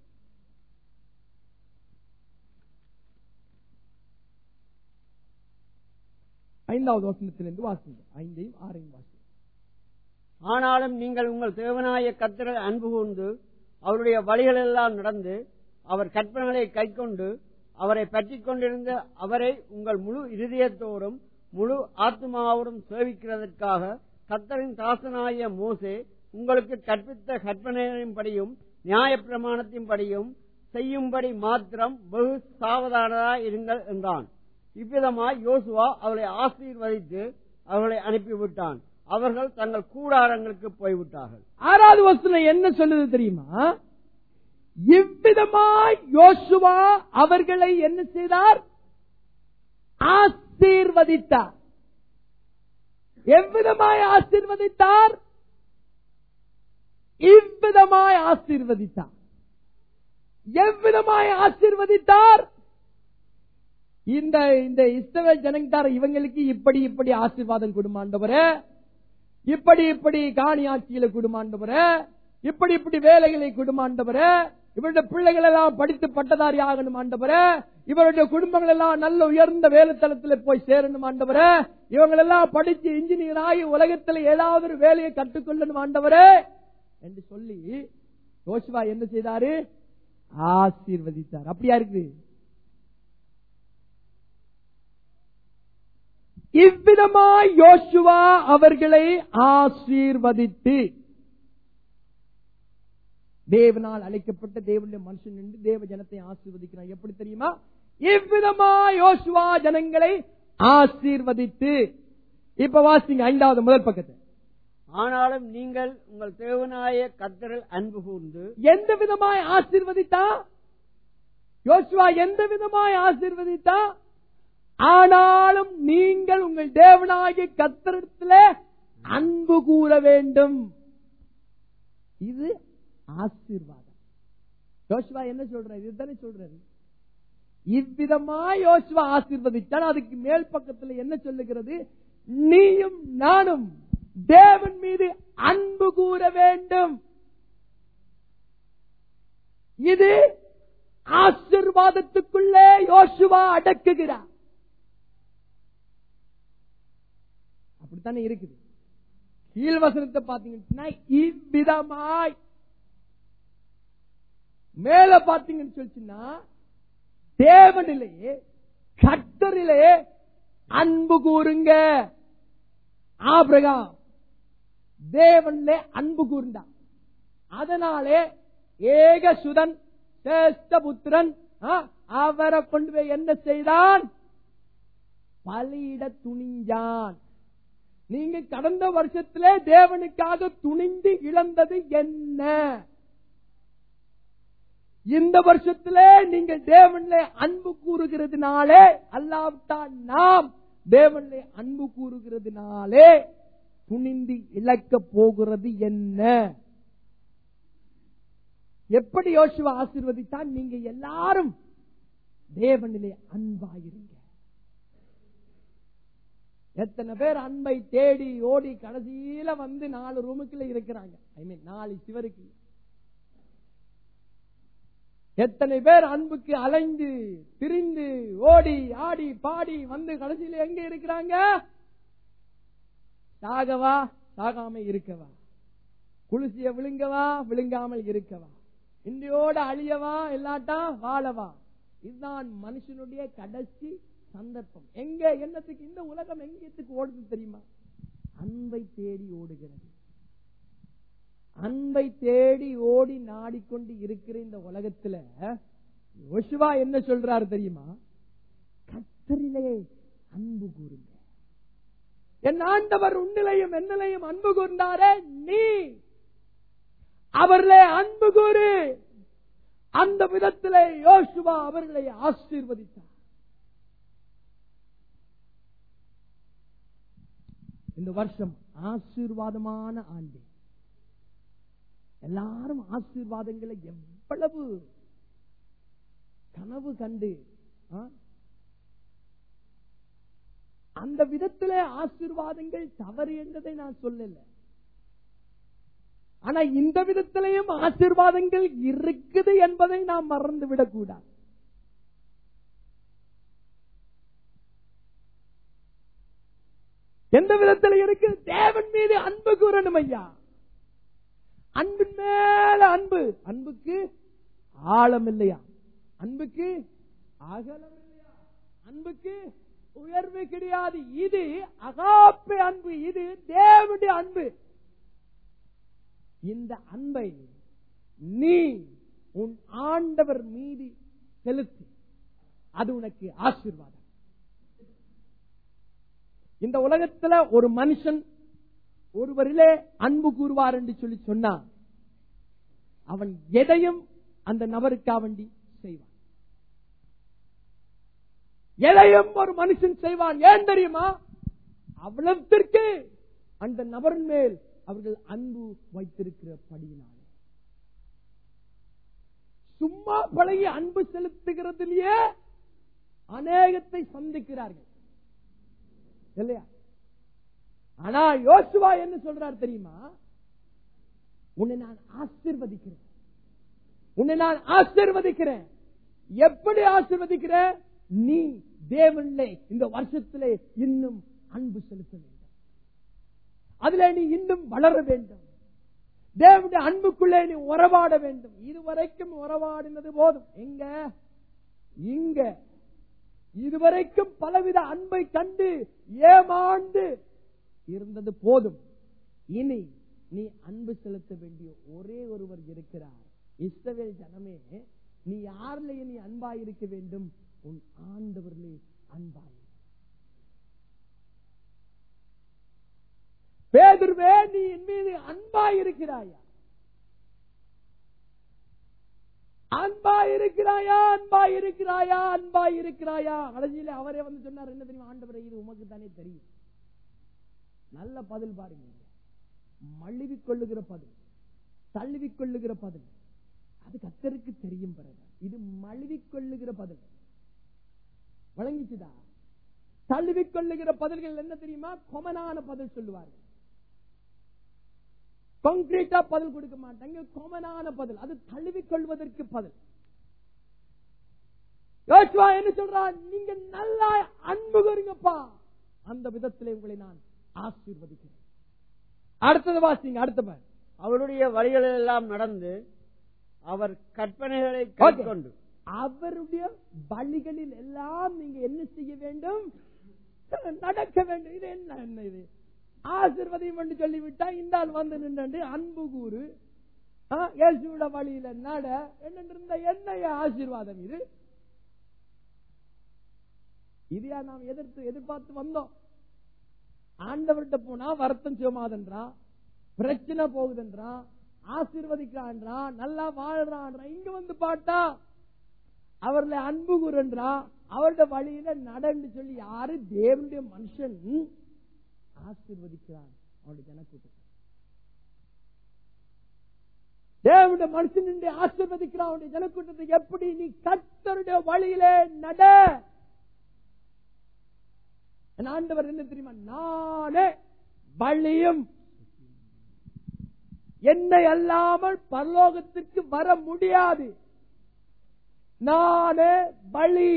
ஐந்தாவது வசனத்திலிருந்து வாசிங்க ஐந்தையும் ஆறையும் வாசிங்க ஆனாலும் நீங்கள் உங்கள் தேவனாய கத்திர அன்பு கூர்ந்து அவருடைய வழிகளெல்லாம் நடந்து அவர் கற்பனைகளை கைக்கொண்டு அவரை பற்றி கொண்டிருந்த அவரை உங்கள் முழு இருதயத்தோடும் முழு ஆத்மாவோடும் சேவிக்கிறதற்காக கத்தரின் தாசனாய மோசே உங்களுக்கு கற்பித்த கற்பனையின்படியும் நியாய பிரமாணத்தின்படியும் செய்யும்படி மாத்திரம் வெகு சாவதானதாய் இருங்கள் என்றான் இவ்விதமாய் யோசுவா அவளை ஆசீர்வதித்து அவர்களை அனுப்பிவிட்டான் அவர்கள் தங்கள் கூடாரங்களுக்கு போய்விட்டார்கள் ஆறாவது வசனம் என்ன சொல்லுது தெரியுமா இவ்விதமாய் யோசுவா அவர்களை என்ன செய்தார் ஆசீர்வதித்தார் எவ்விதமாய் ஆசீர்வதித்தார் இவ்விதமாய் ஆசீர்வதித்தார் எவ்விதமாய் ஆசீர்வதித்தார் இந்த இந்த இஸ்ரவேல் ஜனங்கார இவங்களுக்கு இப்படி இப்படி ஆசீர்வாதம் கொடுமாண்டவரே இப்படி இப்படி காணி ஆட்சியில குடுமாண்டவரே இப்படி இப்படி வேலைகளை குடுமாண்டவரே இவருடைய பிள்ளைகள் எல்லாம் படித்து பட்டதாரி ஆகணும் ஆண்டவரே இவருடைய குடும்பங்கள் எல்லாம் நல்ல உயர்ந்த வேலைத்தளத்தில் போய் சேரணும் ஆண்டவரே இவங்க எல்லாம் படிச்சு இன்ஜினியர் ஆகி உலகத்தில் ஏதாவது ஒரு வேலையை கற்றுக்கொள்ளணும் ஆண்டவரே என்று சொல்லி யோசுவா என்ன செய்தாரு ஆசீர்வதித்தார் அப்படியா இருக்கு இவ்விதமாய் யோசுவா அவர்களை ஆசீர்வதித்து தேவனால் அழைக்கப்பட்ட தேவனுடைய மனுஷன் என்று தேவ ஜனத்தை ஆசீர்வதிக்கிறான் எப்படி தெரியுமா இவ்விதமா யோசுவா ஜனங்களை ஆசீர்வதித்து இப்ப வாசிங்க ஐந்தாவது முதல் பக்கத்தை ஆனாலும் நீங்கள் உங்கள் தேவனாய கத்தரில் அன்பு கூர்ந்து எந்த விதமாய் ஆசீர்வதித்தா யோசுவா எந்த விதமாய் ஆசீர்வதித்தா ஆனாலும் நீங்கள் உங்கள் தேவனாகிய கத்தரிடத்துல அன்பு கூற வேண்டும் இது ஆசீர்வாதம் யோசுவா என்ன சொல்றாரு இதுதானே சொல்றாரு இவ்விதமா யோசுவா ஆசீர்வதித்தான் அதுக்கு மேல் பக்கத்துல என்ன சொல்லுகிறது நீயும் நானும் தேவன் மீது அன்பு கூற வேண்டும் இது ஆசிர்வாதத்துக்குள்ளே யோசுவா அடக்குகிறார் அப்படித்தானே இருக்குது கீழ்வசனத்தை பாத்தீங்கன்னா இவ்விதமாய் மேல பாத்தீங்கன்னு சொல்லிச்சுன்னா தேவனிலே கட்டரிலே அன்பு கூறுங்க ஆபிரகாம் தேவன்ல அன்பு கூர்ந்தான் அதனாலே ஏக சுதன் சேஷ்ட புத்திரன் ஆ, அவரை கொண்டு போய் என்ன செய்தான் பலியிட துணிஞ்சான் நீங்க கடந்த வருஷத்திலே தேவனுக்காக துணிந்து இழந்தது என்ன இந்த வருஷத்திலே நீங்கள் தேவன்ல அன்பு கூறுகிறதுனாலே அல்லாவிட்டால் நாம் தேவன்ல அன்பு கூறுகிறதுனாலே துணிந்து இழக்க போகிறது என்ன எப்படி யோசுவா ஆசீர்வதித்தான் நீங்க எல்லாரும் தேவனிலே அன்பாயிருங்க எத்தனை பேர் அன்பை தேடி ஓடி கடைசியில வந்து நாலு ரூமுக்குள்ள இருக்கிறாங்க ஐ மீன் நாலு சிவருக்கு எத்தனை பேர் அன்புக்கு அலைந்து திரிந்து ஓடி ஆடி பாடி வந்து கடைசியில எங்க இருக்கிறாங்க சாகவா சாகாம இருக்கவா குளிசிய விழுங்கவா விழுங்காமல் இருக்கவா இந்தியோட அழியவா இல்லாட்டா வாழவா இதுதான் மனுஷனுடைய கடைசி சந்தர்ப்பம் எங்க என்னத்துக்கு இந்த உலகம் எங்கத்துக்கு ஓடுது தெரியுமா அன்பை தேடி ஓடுகிறது அன்பை தேடி ஓடி நாடிக்கொண்டு இருக்கிற இந்த உலகத்துல யோசுவா என்ன சொல்றாரு தெரியுமா கத்தரிலே அன்பு கூறுங்க என் ஆண்டவர் உன்னிலையும் என்னிலையும் அன்பு கூர்ந்தாரே நீ அவர்களே அன்பு கூறு அந்த விதத்திலே யோசுவா அவர்களை ஆசீர்வதித்தார் இந்த வருஷம் ஆசீர்வாதமான ஆண்டு எல்லாரும் ஆசீர்வாதங்களை எவ்வளவு கனவு கண்டு ஆ? அந்த விதத்திலே ஆசீர்வாதங்கள் தவறு என்றதை நான் சொல்லல ஆனா இந்த விதத்திலையும் ஆசீர்வாதங்கள் இருக்குது என்பதை நாம் மறந்து விடக்கூடாது எந்த விதத்தில் இருக்கு தேவன் மீது அன்பு கூறணும் ஐயா அன்பின் மேல அன்பு அன்புக்கு ஆழம் இல்லையா அன்புக்கு அகலம் இல்லையா அன்புக்கு உயர்வு கிடையாது இது அகாப்பை அன்பு இது தேவனுடைய அன்பு இந்த அன்பை நீ உன் ஆண்டவர் மீது செலுத்து அது உனக்கு ஆசீர்வாதம் இந்த உலகத்துல ஒரு மனுஷன் ஒருவரிலே அன்பு கூறுவார் என்று சொல்லி சொன்னான் அவன் எதையும் அந்த நபருக்கா வேண்டி செய்வான் எதையும் ஒரு மனுஷன் செய்வான் ஏன் தெரியுமா அவ்வளத்திற்கு அந்த நபரின் மேல் அவர்கள் அன்பு வைத்திருக்கிற படியினாலே சும்மா பழகி அன்பு செலுத்துகிறதிலேயே அநேகத்தை சந்திக்கிறார்கள் இல்லையா ஆனா யோசுவா என்ன சொல்றார் தெரியுமா உன்னை நான் ஆசிர்வதிக்கிறேன் உன்னை நான் ஆசிர்வதிக்கிறேன் எப்படி ஆசிர்வதிக்கிறேன் நீ தேவனிலே இந்த வருஷத்திலே இன்னும் அன்பு செலுத்த வேண்டும் அதுல நீ இன்னும் வளர வேண்டும் தேவனுடைய அன்புக்குள்ளே நீ உறவாட வேண்டும் இதுவரைக்கும் உறவாடினது போதும் எங்க இங்க இதுவரைக்கும் பலவித அன்பை கண்டு ஏமாண்டு இருந்தது போதும் இனி நீ அன்பு செலுத்த வேண்டிய ஒரே ஒருவர் இருக்கிறார் இஸ்ரவேல் ஜனமே நீ யாரிலேயே நீ அன்பாயிருக்க வேண்டும் உன் ஆண்டவர்களே அன்பாய் பேதுருவே நீ என் மீது அன்பாயிருக்கிறாயா அன்பாய் இருக்கிறாயா அன்பாய் இருக்கிறாயா அன்பாய் இருக்கிறாயா கடைசியில அவரே வந்து சொன்னார் என்ன தெரியுமா ஆண்டவரே இது உமக்கு தானே தெரியும் நல்ல பதில் பாருங்க மழுவிக் கொள்ளுகிற பதில் தழுவிக் கொள்ளுகிற பதில் அது கத்தருக்கு தெரியும் பிறகு இது மழுவிக் கொள்ளுகிற பதில் வழங்கிச்சுதா தழுவிக் கொள்ளுகிற பதில்கள் என்ன தெரியுமா கொமனான பதில் சொல்லுவார்கள் கான்கிரீட்டா பதில் கொடுக்க மாட்டாங்க கொமனான பதில் அது தழுவிக் கொள்வதற்கு பதில் யோசுவா என்ன சொல்றான் நீங்க நல்லா அன்பு கூறுங்கப்பா அந்த விதத்திலே உங்களை நான் ஆசீர்வதிக்கிறேன் அடுத்தது வாசிங்க அடுத்த பாரு. அவருடைய வழிகளில் எல்லாம் நடந்து அவர் கற்பனைகளை Okay. கைக்கொண்டு அவருடைய வழிகளில் எல்லாம் நீங்க என்ன செய்ய வேண்டும் நடக்க வேண்டும் இது என்ன என்ன இது ஆசிர்வதியும் என்று சொல்லிவிட்டா இந்த ஆள் வந்து நின்று அன்பு கூறு ஆ, இயேசுவோட வழியில நட என்ன இருந்த என்ன ஆசீர்வாதம் இது இதையா நாம் எதிர்த்து எதிர்பார்த்து வந்தோம் ஆண்டவர்கிட்ட போனா வருத்தம் சுகமாதன்றா பிரச்சனை போகுதுன்றா ஆசீர்வதிக்கிறான்றா நல்லா வாழ்றான்றா இங்க வந்து பாட்டா அவர்ல அன்பு கூறுன்றா அவருடைய வழியில நடன்னு சொல்லி யாரு தேவனுடைய மனுஷன் ஆசீர்வதிக்கிறான் அவருடைய ஜனக்கூட்டத்தை தேவனுடைய மனுஷன் ஆசீர்வதிக்கிறான் அவருடைய ஜனக்கூட்டத்தை எப்படி நீ கர்த்தருடைய வழியிலே நட என் ஆண்டவர் என்ன தெரியுமா நானே வழியும் என்னை அல்லாமல் பரலோகத்திற்கு வர முடியாது நானே வழி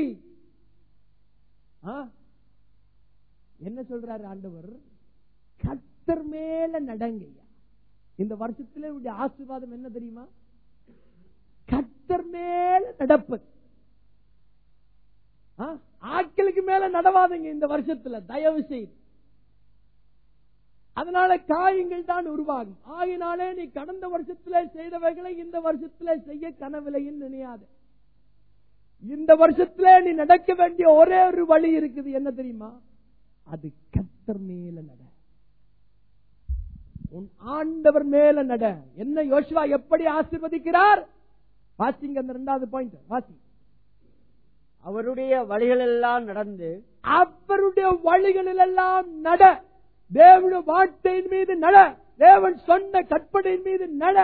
ஆ? என்ன சொல்றாரு ஆண்டவர் கத்தர் மேல நடங்கய்யா இந்த வருஷத்துல உடைய ஆசீர்வாதம் என்ன தெரியுமா கத்தர் மேல நடப்பது ஆ? ஆட்களுக்கு மேல நடவாதீங்க இந்த வருஷத்துல தயவு செய்து அதனால காயங்கள் தான் உருவாகும் ஆகினாலே நீ கடந்த வருஷத்துல செய்தவைகளை இந்த வருஷத்துல செய்ய கனவிலையும் நினையாது இந்த வருஷத்துல நீ நடக்க வேண்டிய ஒரே ஒரு வழி இருக்குது என்ன தெரியுமா அது கத்தர் மேல நட உன் ஆண்டவர் மேல நட என்ன யோசுவா எப்படி ஆசீர்வதிக்கிறார் வாசிங்க அந்த ரெண்டாவது பாயிண்ட் வாசி அவருடைய வழிகளெல்லாம் நடந்து அவருடைய வழிகளில் எல்லாம் நட தேவனுடைய வார்த்தையின் மீது நட தேவன் சொன்ன கற்பனையின் மீது நட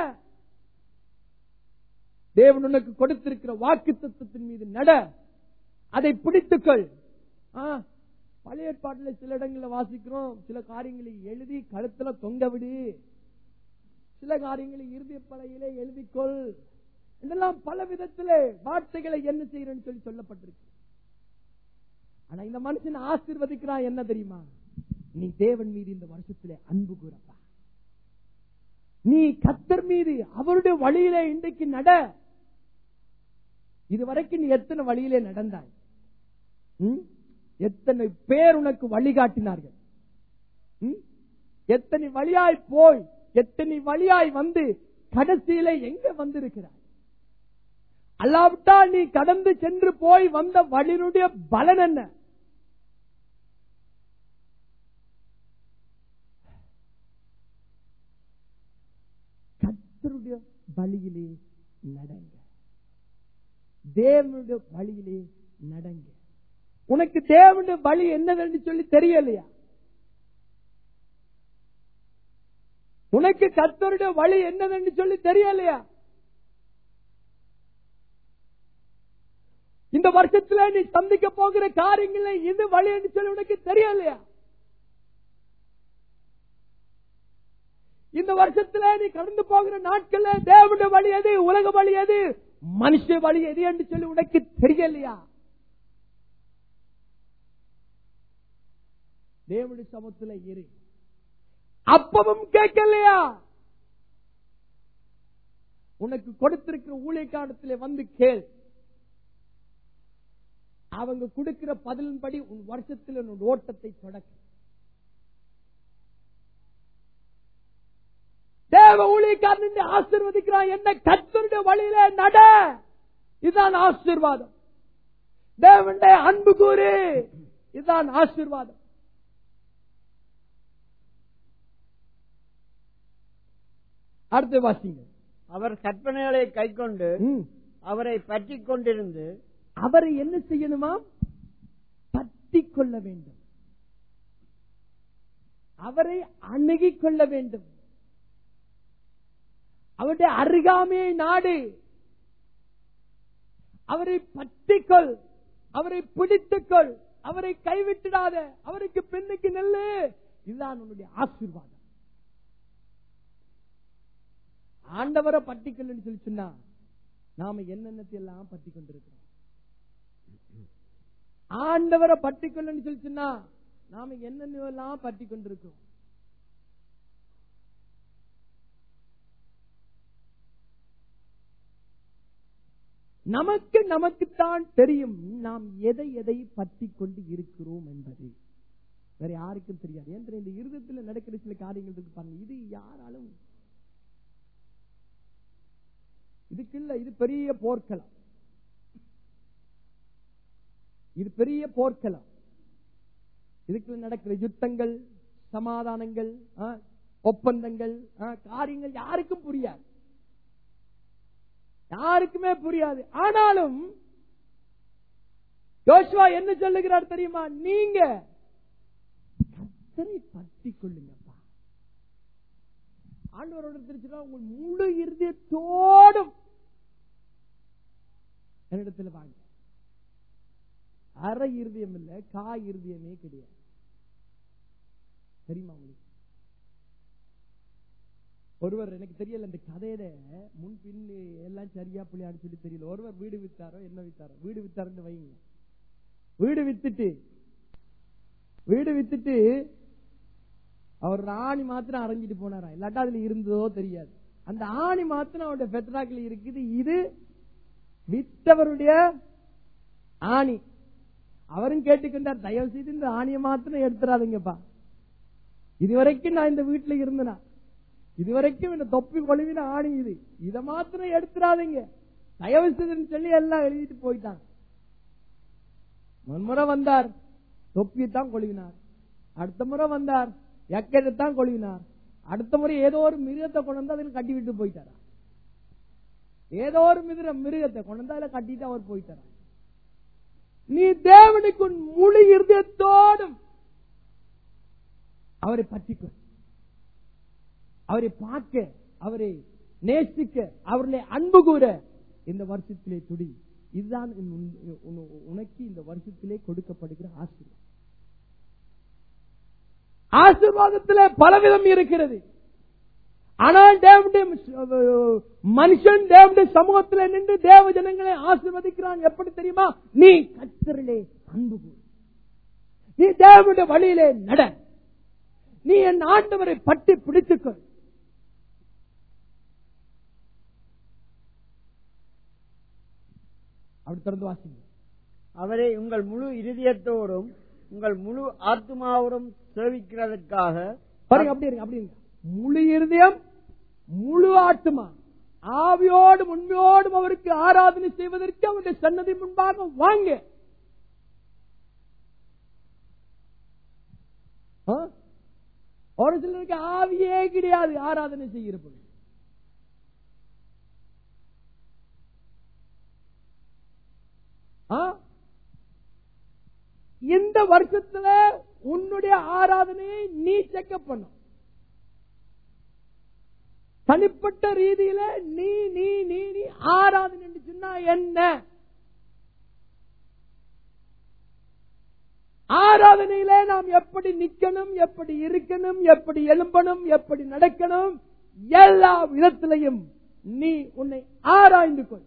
தேவன் உனக்கு கொடுத்திருக்கிற வாக்கு தத்துவத்தின் மீது நட அதை பிடித்துக்கொள் ஆ, பழைய ஏற்பாட்டில் சில இடங்களில் வாசிக்கிறோம் சில காரியங்களை எழுதி கழுத்துல தொங்க விடு சில காரியங்களை இறுதி பலையிலே எழுதிக்கொள் இதெல்லாம் பல விதத்திலே வார்த்தைகளை என்ன செய்யறேன்னு சொல்லி சொல்லப்பட்டிருக்கு ஆனா இந்த மனுஷன் ஆசீர்வதிக்கிறான் என்ன தெரியுமா நீ தேவன் மீது இந்த வருஷத்திலே அன்பு கூறப்பா நீ கத்தர் மீது அவருடைய வழியிலே இன்றைக்கு நட இதுவரைக்கும் நீ எத்தனை வழியிலே நடந்தாய் ம்? எத்தனை பேர் உனக்கு வழிகாட்டினார்கள் ம்? எத்தனை வழியாய் போய் எத்தனை வழியாய் வந்து கடைசியில எங்க வந்திருக்கிறாய் அல்லாவிட்டால் நீ கடந்து சென்று போய் வந்த வழியினுடைய பலன் என்ன கர்த்தருடைய வழியிலே நடங்க தேவனுடைய வழியிலே நடங்க உனக்கு தேவனுடைய வழி என்னவென்று சொல்லி தெரியலையா உனக்கு கர்த்தருடைய வழி என்னவென்று சொல்லி தெரியலையா இந்த வருஷத்துல நீ சந்திக்க போகிற காரியங்களை இது வழி என்று சொல்லி உனக்கு தெரியலையா இந்த வருஷத்துல நீ கடந்து போகிற நாட்கள்ல தேவனுடைய வழி எது உலக வழி எது மனுஷ வழி எது என்று சொல்லி உனக்கு தெரியலையா தேவனுடைய சமத்துல இரு அப்பவும் கேட்கலையா உனக்கு கொடுத்திருக்கிற ஊழியக்காலத்திலே வந்து கேள் அவங்க கொடுக்கிற பதிலின்படி உன் வருஷத்தில் உன் ஓட்டத்தை தொடக்க தேவ ஊழியக்காரன் ஆசீர்வதிக்கிறான் என்ன கத்தருடைய வழியில நட இதுதான் ஆசீர்வாதம் தேவனுடைய அன்பு கூறு இதுதான் ஆசீர்வாதம் அடுத்து வாசிங்க அவர் கற்பனைகளை கைக்கொண்டு ம். அவரை பற்றி கொண்டிருந்து அவரை என்ன செய்யணுமா பற்றி கொள்ள வேண்டும் அவரை அணுகிக் கொள்ள வேண்டும் அவருடைய அருகாமையை நாடு அவரை பற்றிக்கொள் அவரை பிடித்துக்கொள் அவரை கைவிட்டுடாத அவருக்கு பெண்ணுக்கு நெல்லு இதுதான் உன்னுடைய ஆசீர்வாதம் ஆண்டவரை பட்டிக்கொள்ளுன்னு சொல்லி சொன்னா நாம என்னென்னத்தை எல்லாம் பற்றி கொண்டிருக்கிறோம் ஆண்டவரை பற்றிக்கொள்ளுன்னு சொல்லி சொன்னா நாம என்னென்னலாம் பற்றி கொண்டிருக்கிறோம் நமக்கு நமக்குத்தான் தெரியும் நாம் எதை எதை பற்றி கொண்டு இருக்கிறோம் என்பது வேற யாருக்கும் தெரியாது ஏன் தெரியும்? இந்த இருதயத்தில் நடக்கிற சில காரியங்கள் இருக்கு பாருங்க இது யாராலும் இதுக்கு இல்ல இது பெரிய போர்க்களம் இது பெரிய போர்க்களம் இதுக்குள்ள நடக்கிற யுத்தங்கள் சமாதானங்கள் ஆ, ஒப்பந்தங்கள் ஆ, காரியங்கள் யாருக்கும் புரியாது யாருக்குமே புரியாது ஆனாலும் யோசுவா என்ன சொல்லுகிறார் தெரியுமா நீங்க கத்தரை பற்றி கொள்ளுங்கப்பா ஆண்டவரோட தெரிஞ்சுன்னா உங்கள் முழு இருதயத்தோடும் என்னிடத்தில் வாங்க அரை இருதயம் இல்ல கா இருதயமே கிடையாது தெரியுமா உங்களுக்கு ஒருவர் எனக்கு தெரியல இந்த கதையில முன் பின் எல்லாம் சரியா பிள்ளையான்னு சொல்லி தெரியல ஒருவர் வீடு வித்தாரோ என்ன வித்தாரோ வீடு வித்தாருன்னு வைங்க வீடு வித்துட்டு வீடு வித்துட்டு அவர் ஒரு ஆணி மாத்திரம் அரைஞ்சிட்டு போனாரா இல்லாட்டா அதுல இருந்ததோ தெரியாது அந்த ஆணி மாத்திரம் அவருடைய பெட்ராக்கில் இருக்குது இது வித்தவருடைய ஆணி அவரும் கேட்டுக்கொண்டார் தயவு செய்து இந்த ஆணியை மாத்திரம் எடுத்துறாதீங்கப்பா இதுவரைக்கும் நான் இந்த வீட்டுல இருந்தனா இதுவரைக்கும் இந்த தொப்பி கொழுவின ஆணி இது இத மாத்திரம் எடுத்துறாதீங்க தயவு செய்துன்னு சொல்லி எல்லாம் எழுதிட்டு போயிட்டாங்க முன்முறை வந்தார் தொப்பியை தான் கொழுவினார் அடுத்த முறை வந்தார் எக்கத்தை தான் கொழுவினார் அடுத்த முறை ஏதோ ஒரு மிருகத்தை கொண்டு வந்து அதில் கட்டி விட்டு போயிட்டாரா ஏதோ ஒரு மிருக மிருகத்தை கொண்டு வந்து அதில் கட்டிட்டு அவர் போயிட்டாரா நீ தேவனுக்கு உன் முழு இருதயத்தோடும் அவரை பற்றிக்கொள் அவரை பார்க்க அவரை நேசிக்க அவர்களை அன்பு கூற இந்த வருஷத்திலே துடி இதுதான் உன்- உன்- உனக்கு இந்த வருஷத்திலே கொடுக்கப்படுகிற ஆசீர்வாதம் ஆசீர்வாதத்திலே பலவிதம் இருக்கிறது ஆனால் தேவனுடைய மனுஷன் தேவனுடைய சமூகத்தில் நின்று தேவ ஜனங்களை ஆசீர்வதிக்கிறான் எப்படி தெரியுமா நீ கத்தரிலே அன்பு கூறு நீ தேவனுடைய வழியிலே நட நீ என் ஆண்டவரை பட்டி பிடித்துக்கொள் அப்படி திறந்து வாசிங்க அவரை உங்கள் முழு இருதயத்தோடும் உங்கள் முழு ஆத்மாவோடும் சேவிக்கிறதற்காக பாருங்க அப்படி இருங்க அப்படி இருங்க முழு இருதயம் முழு ஆத்துமா ஆவியோடும் உண்மையோடும் அவருக்கு ஆராதனை செய்வதற்கு அவருடைய சன்னதி முன்பாக வாங்க ஆ? ஒரு சிலருக்கு ஆவியே கிடையாது ஆராதனை செய்கிற பொழுது ஆ? இந்த வருஷத்துல உன்னுடைய ஆராதனையை நீ செக்கப் பண்ணும் தனிப்பட்ட ரீதியில நீ நீ நீ நீ ஆராதனை என்று சொன்னா என்ன ஆராதனையில நாம் எப்படி நிக்கணும் எப்படி இருக்கணும் எப்படி எழும்பணும் எப்படி நடக்கணும் எல்லா விதத்திலையும் நீ உன்னை ஆராய்ந்து கொள்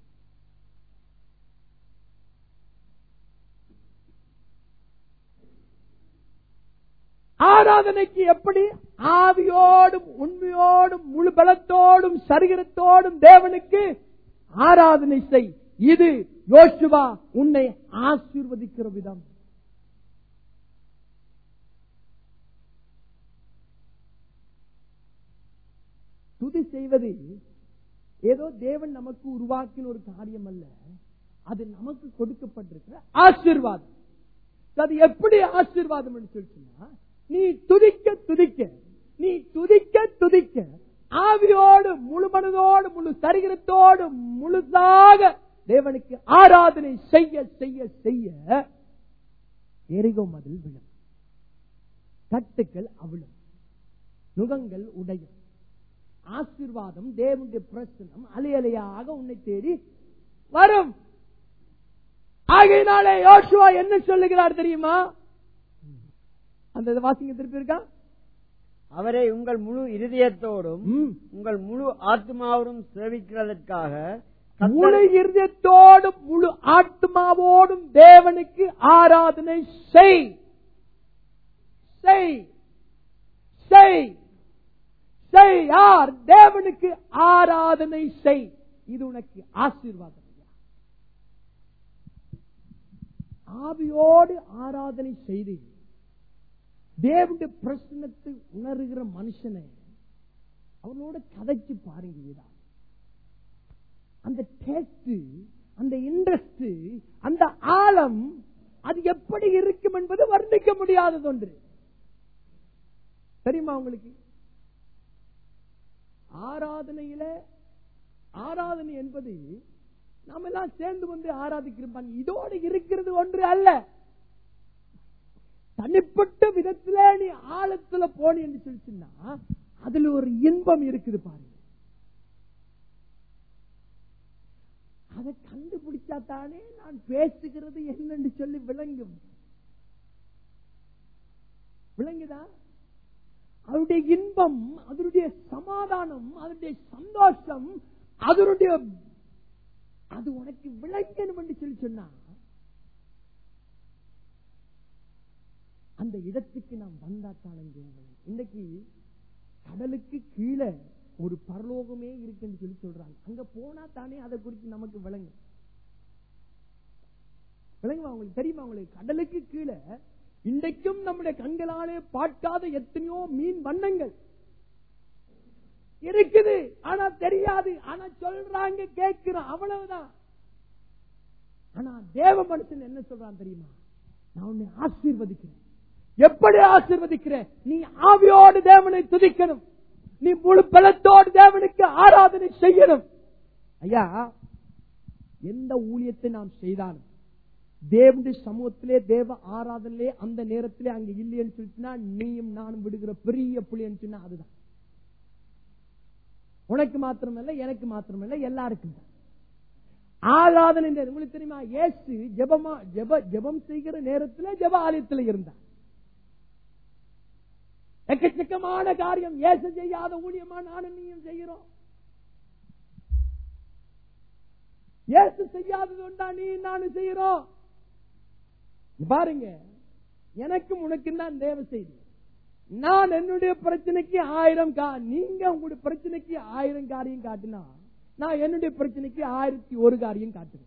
ஆராதனைக்கு எப்படி ஆவியோடும் உண்மையோடும் முழு பலத்தோடும் சரீரத்தோடும் தேவனுக்கு ஆராதனை செய் இது யோசுவா உன்னை ஆசீர்வதிக்கிற விதம் துதி செய்வது ஏதோ தேவன் நமக்கு உருவாக்கின ஒரு காரியம் அல்ல அது நமக்கு கொடுக்கப்பட்டிருக்கிற ஆசீர்வாதம் அது எப்படி ஆசீர்வாதம் என்று சொல்லிச்சுன்னா நீ துதிக்க துதிக்க நீ துதிக்க துதிக்க ஆவியோடு முழு மனதோடு முழு சரீரத்தோடு முழுதாக தேவனுக்கு ஆராதனை செய்ய செய்ய செய்ய எரிகோ மதில் விழும் கட்டுக்கள் அவிழும் நுகங்கள் உடையும் ஆசீர்வாதம் தேவனுடைய பிரசனம் அலை அலையாக உன்னை தேடி வரும் ஆகையினாலே யோசுவா என்ன சொல்லுகிறார் தெரியுமா அந்த வாசிங்க திருப்பி இருக்கா அவரை உங்கள் முழு இருதயத்தோடும் ம். உங்கள் முழு ஆத்மாவோடும் சேவிக்கிறதற்காக முழு இருதயத்தோடும் முழு ஆத்மாவோடும் தேவனுக்கு ஆராதனை செய் செய் செய் செய் யார் தேவனுக்கு ஆராதனை செய் இது உனக்கு ஆசீர்வாதம் ஐயா. ஆவியோடு ஆராதனை செய்து தேவனுடைய பிரசனத்தை உணர்கிற மனுஷனை அவனோட கதைச்சு பாருங்க இதா அந்த டேஸ்ட் அந்த இன்ட்ரெஸ்ட் அந்த ஆழம் அது எப்படி இருக்கும் என்பது வர்ணிக்க முடியாதது ஒன்று தெரியுமா உங்களுக்கு ஆராதனையில ஆராதனை என்பது நாம எல்லாம் சேர்ந்து வந்து ஆராதிக்கிறோம் இதோடு இருக்கிறது ஒன்று அல்ல தனிப்பட்ட விதத்துல நீ ஆழத்துல போனி என்று சொல்லிச்சுன்னா அதுல ஒரு இன்பம் இருக்குது பாருங்க அதை கண்டுபிடிச்சா தானே நான் பேசுகிறது என்னன்னு சொல்லி விளங்கும் விளங்குதா அவருடைய இன்பம் அதனுடைய சமாதானம் அதனுடைய சந்தோஷம் அதனுடைய அது உனக்கு விளங்கணும் என்று சொல்லி சொன்னா அந்த இடத்துக்கு நாம் வந்தாத்தான இன்னைக்கு கடலுக்கு கீழே ஒரு பரலோகமே இருக்குன்னு சொல்லி சொல்றாங்க அங்க போனா தானே அதை குறித்து நமக்கு விளங்கும் விளங்குமா உங்களுக்கு தெரியுமா உங்களுக்கு கடலுக்கு கீழே இன்றைக்கும் நம்முடைய கண்களாலே பார்க்காத எத்தனையோ மீன் வண்ணங்கள் இருக்குது ஆனா தெரியாது ஆனா சொல்றாங்க கேட்கிறோம் அவ்வளவுதான் ஆனா தேவ மனுஷன் என்ன சொல்றான் தெரியுமா நான் உன்னை ஆசீர்வதிக்கிறேன் எப்படி ஆசீர்வதிக்கிறேன் நீ ஆவியோடு தேவனை துதிக்கணும் நீ முழு பலத்தோடு தேவனுக்கு ஆராதனை செய்யணும் ஐயா எந்த ஊழியத்தை நாம் செய்தாலும் தேவனுடைய சமூகத்திலே தேவ ஆராதனையிலே அந்த நேரத்திலே அங்க இல்லைன்னு சொல்லிச்சுன்னா நீயும் நானும் விடுகிற பெரிய புள்ளின்னு சொன்னா அதுதான் உனக்கு மாத்திரமல்ல எனக்கு மாத்திரமல்ல எல்லாருக்கும் தான் ஆராதனை நேரம். உங்களுக்கு தெரியுமா இயேசு ஜெபமா ஜெப ஜெபம் செய்கிற நேரத்தில் ஜெப ஆலயத்தில் இருந்தார் எக்கச்சக்கமான காரியம் இயேசு செய்யாத ஊழியமா நானும் நீயும் செய்கிறோம் இயேசு செய்யாதது உண்டா நீ நானும் செய்கிறோம் பாருங்க எனக்கும் உனக்கும் தான் தேவ செய்தி நான் என்னுடைய பிரச்சனைக்கு ஆயிரம் கா நீங்க உங்களுடைய பிரச்சனைக்கு ஆயிரம் காரியம் காட்டினா நான் என்னுடைய பிரச்சனைக்கு ஆயிரத்தி ஒரு காரியம் காட்டுறேன்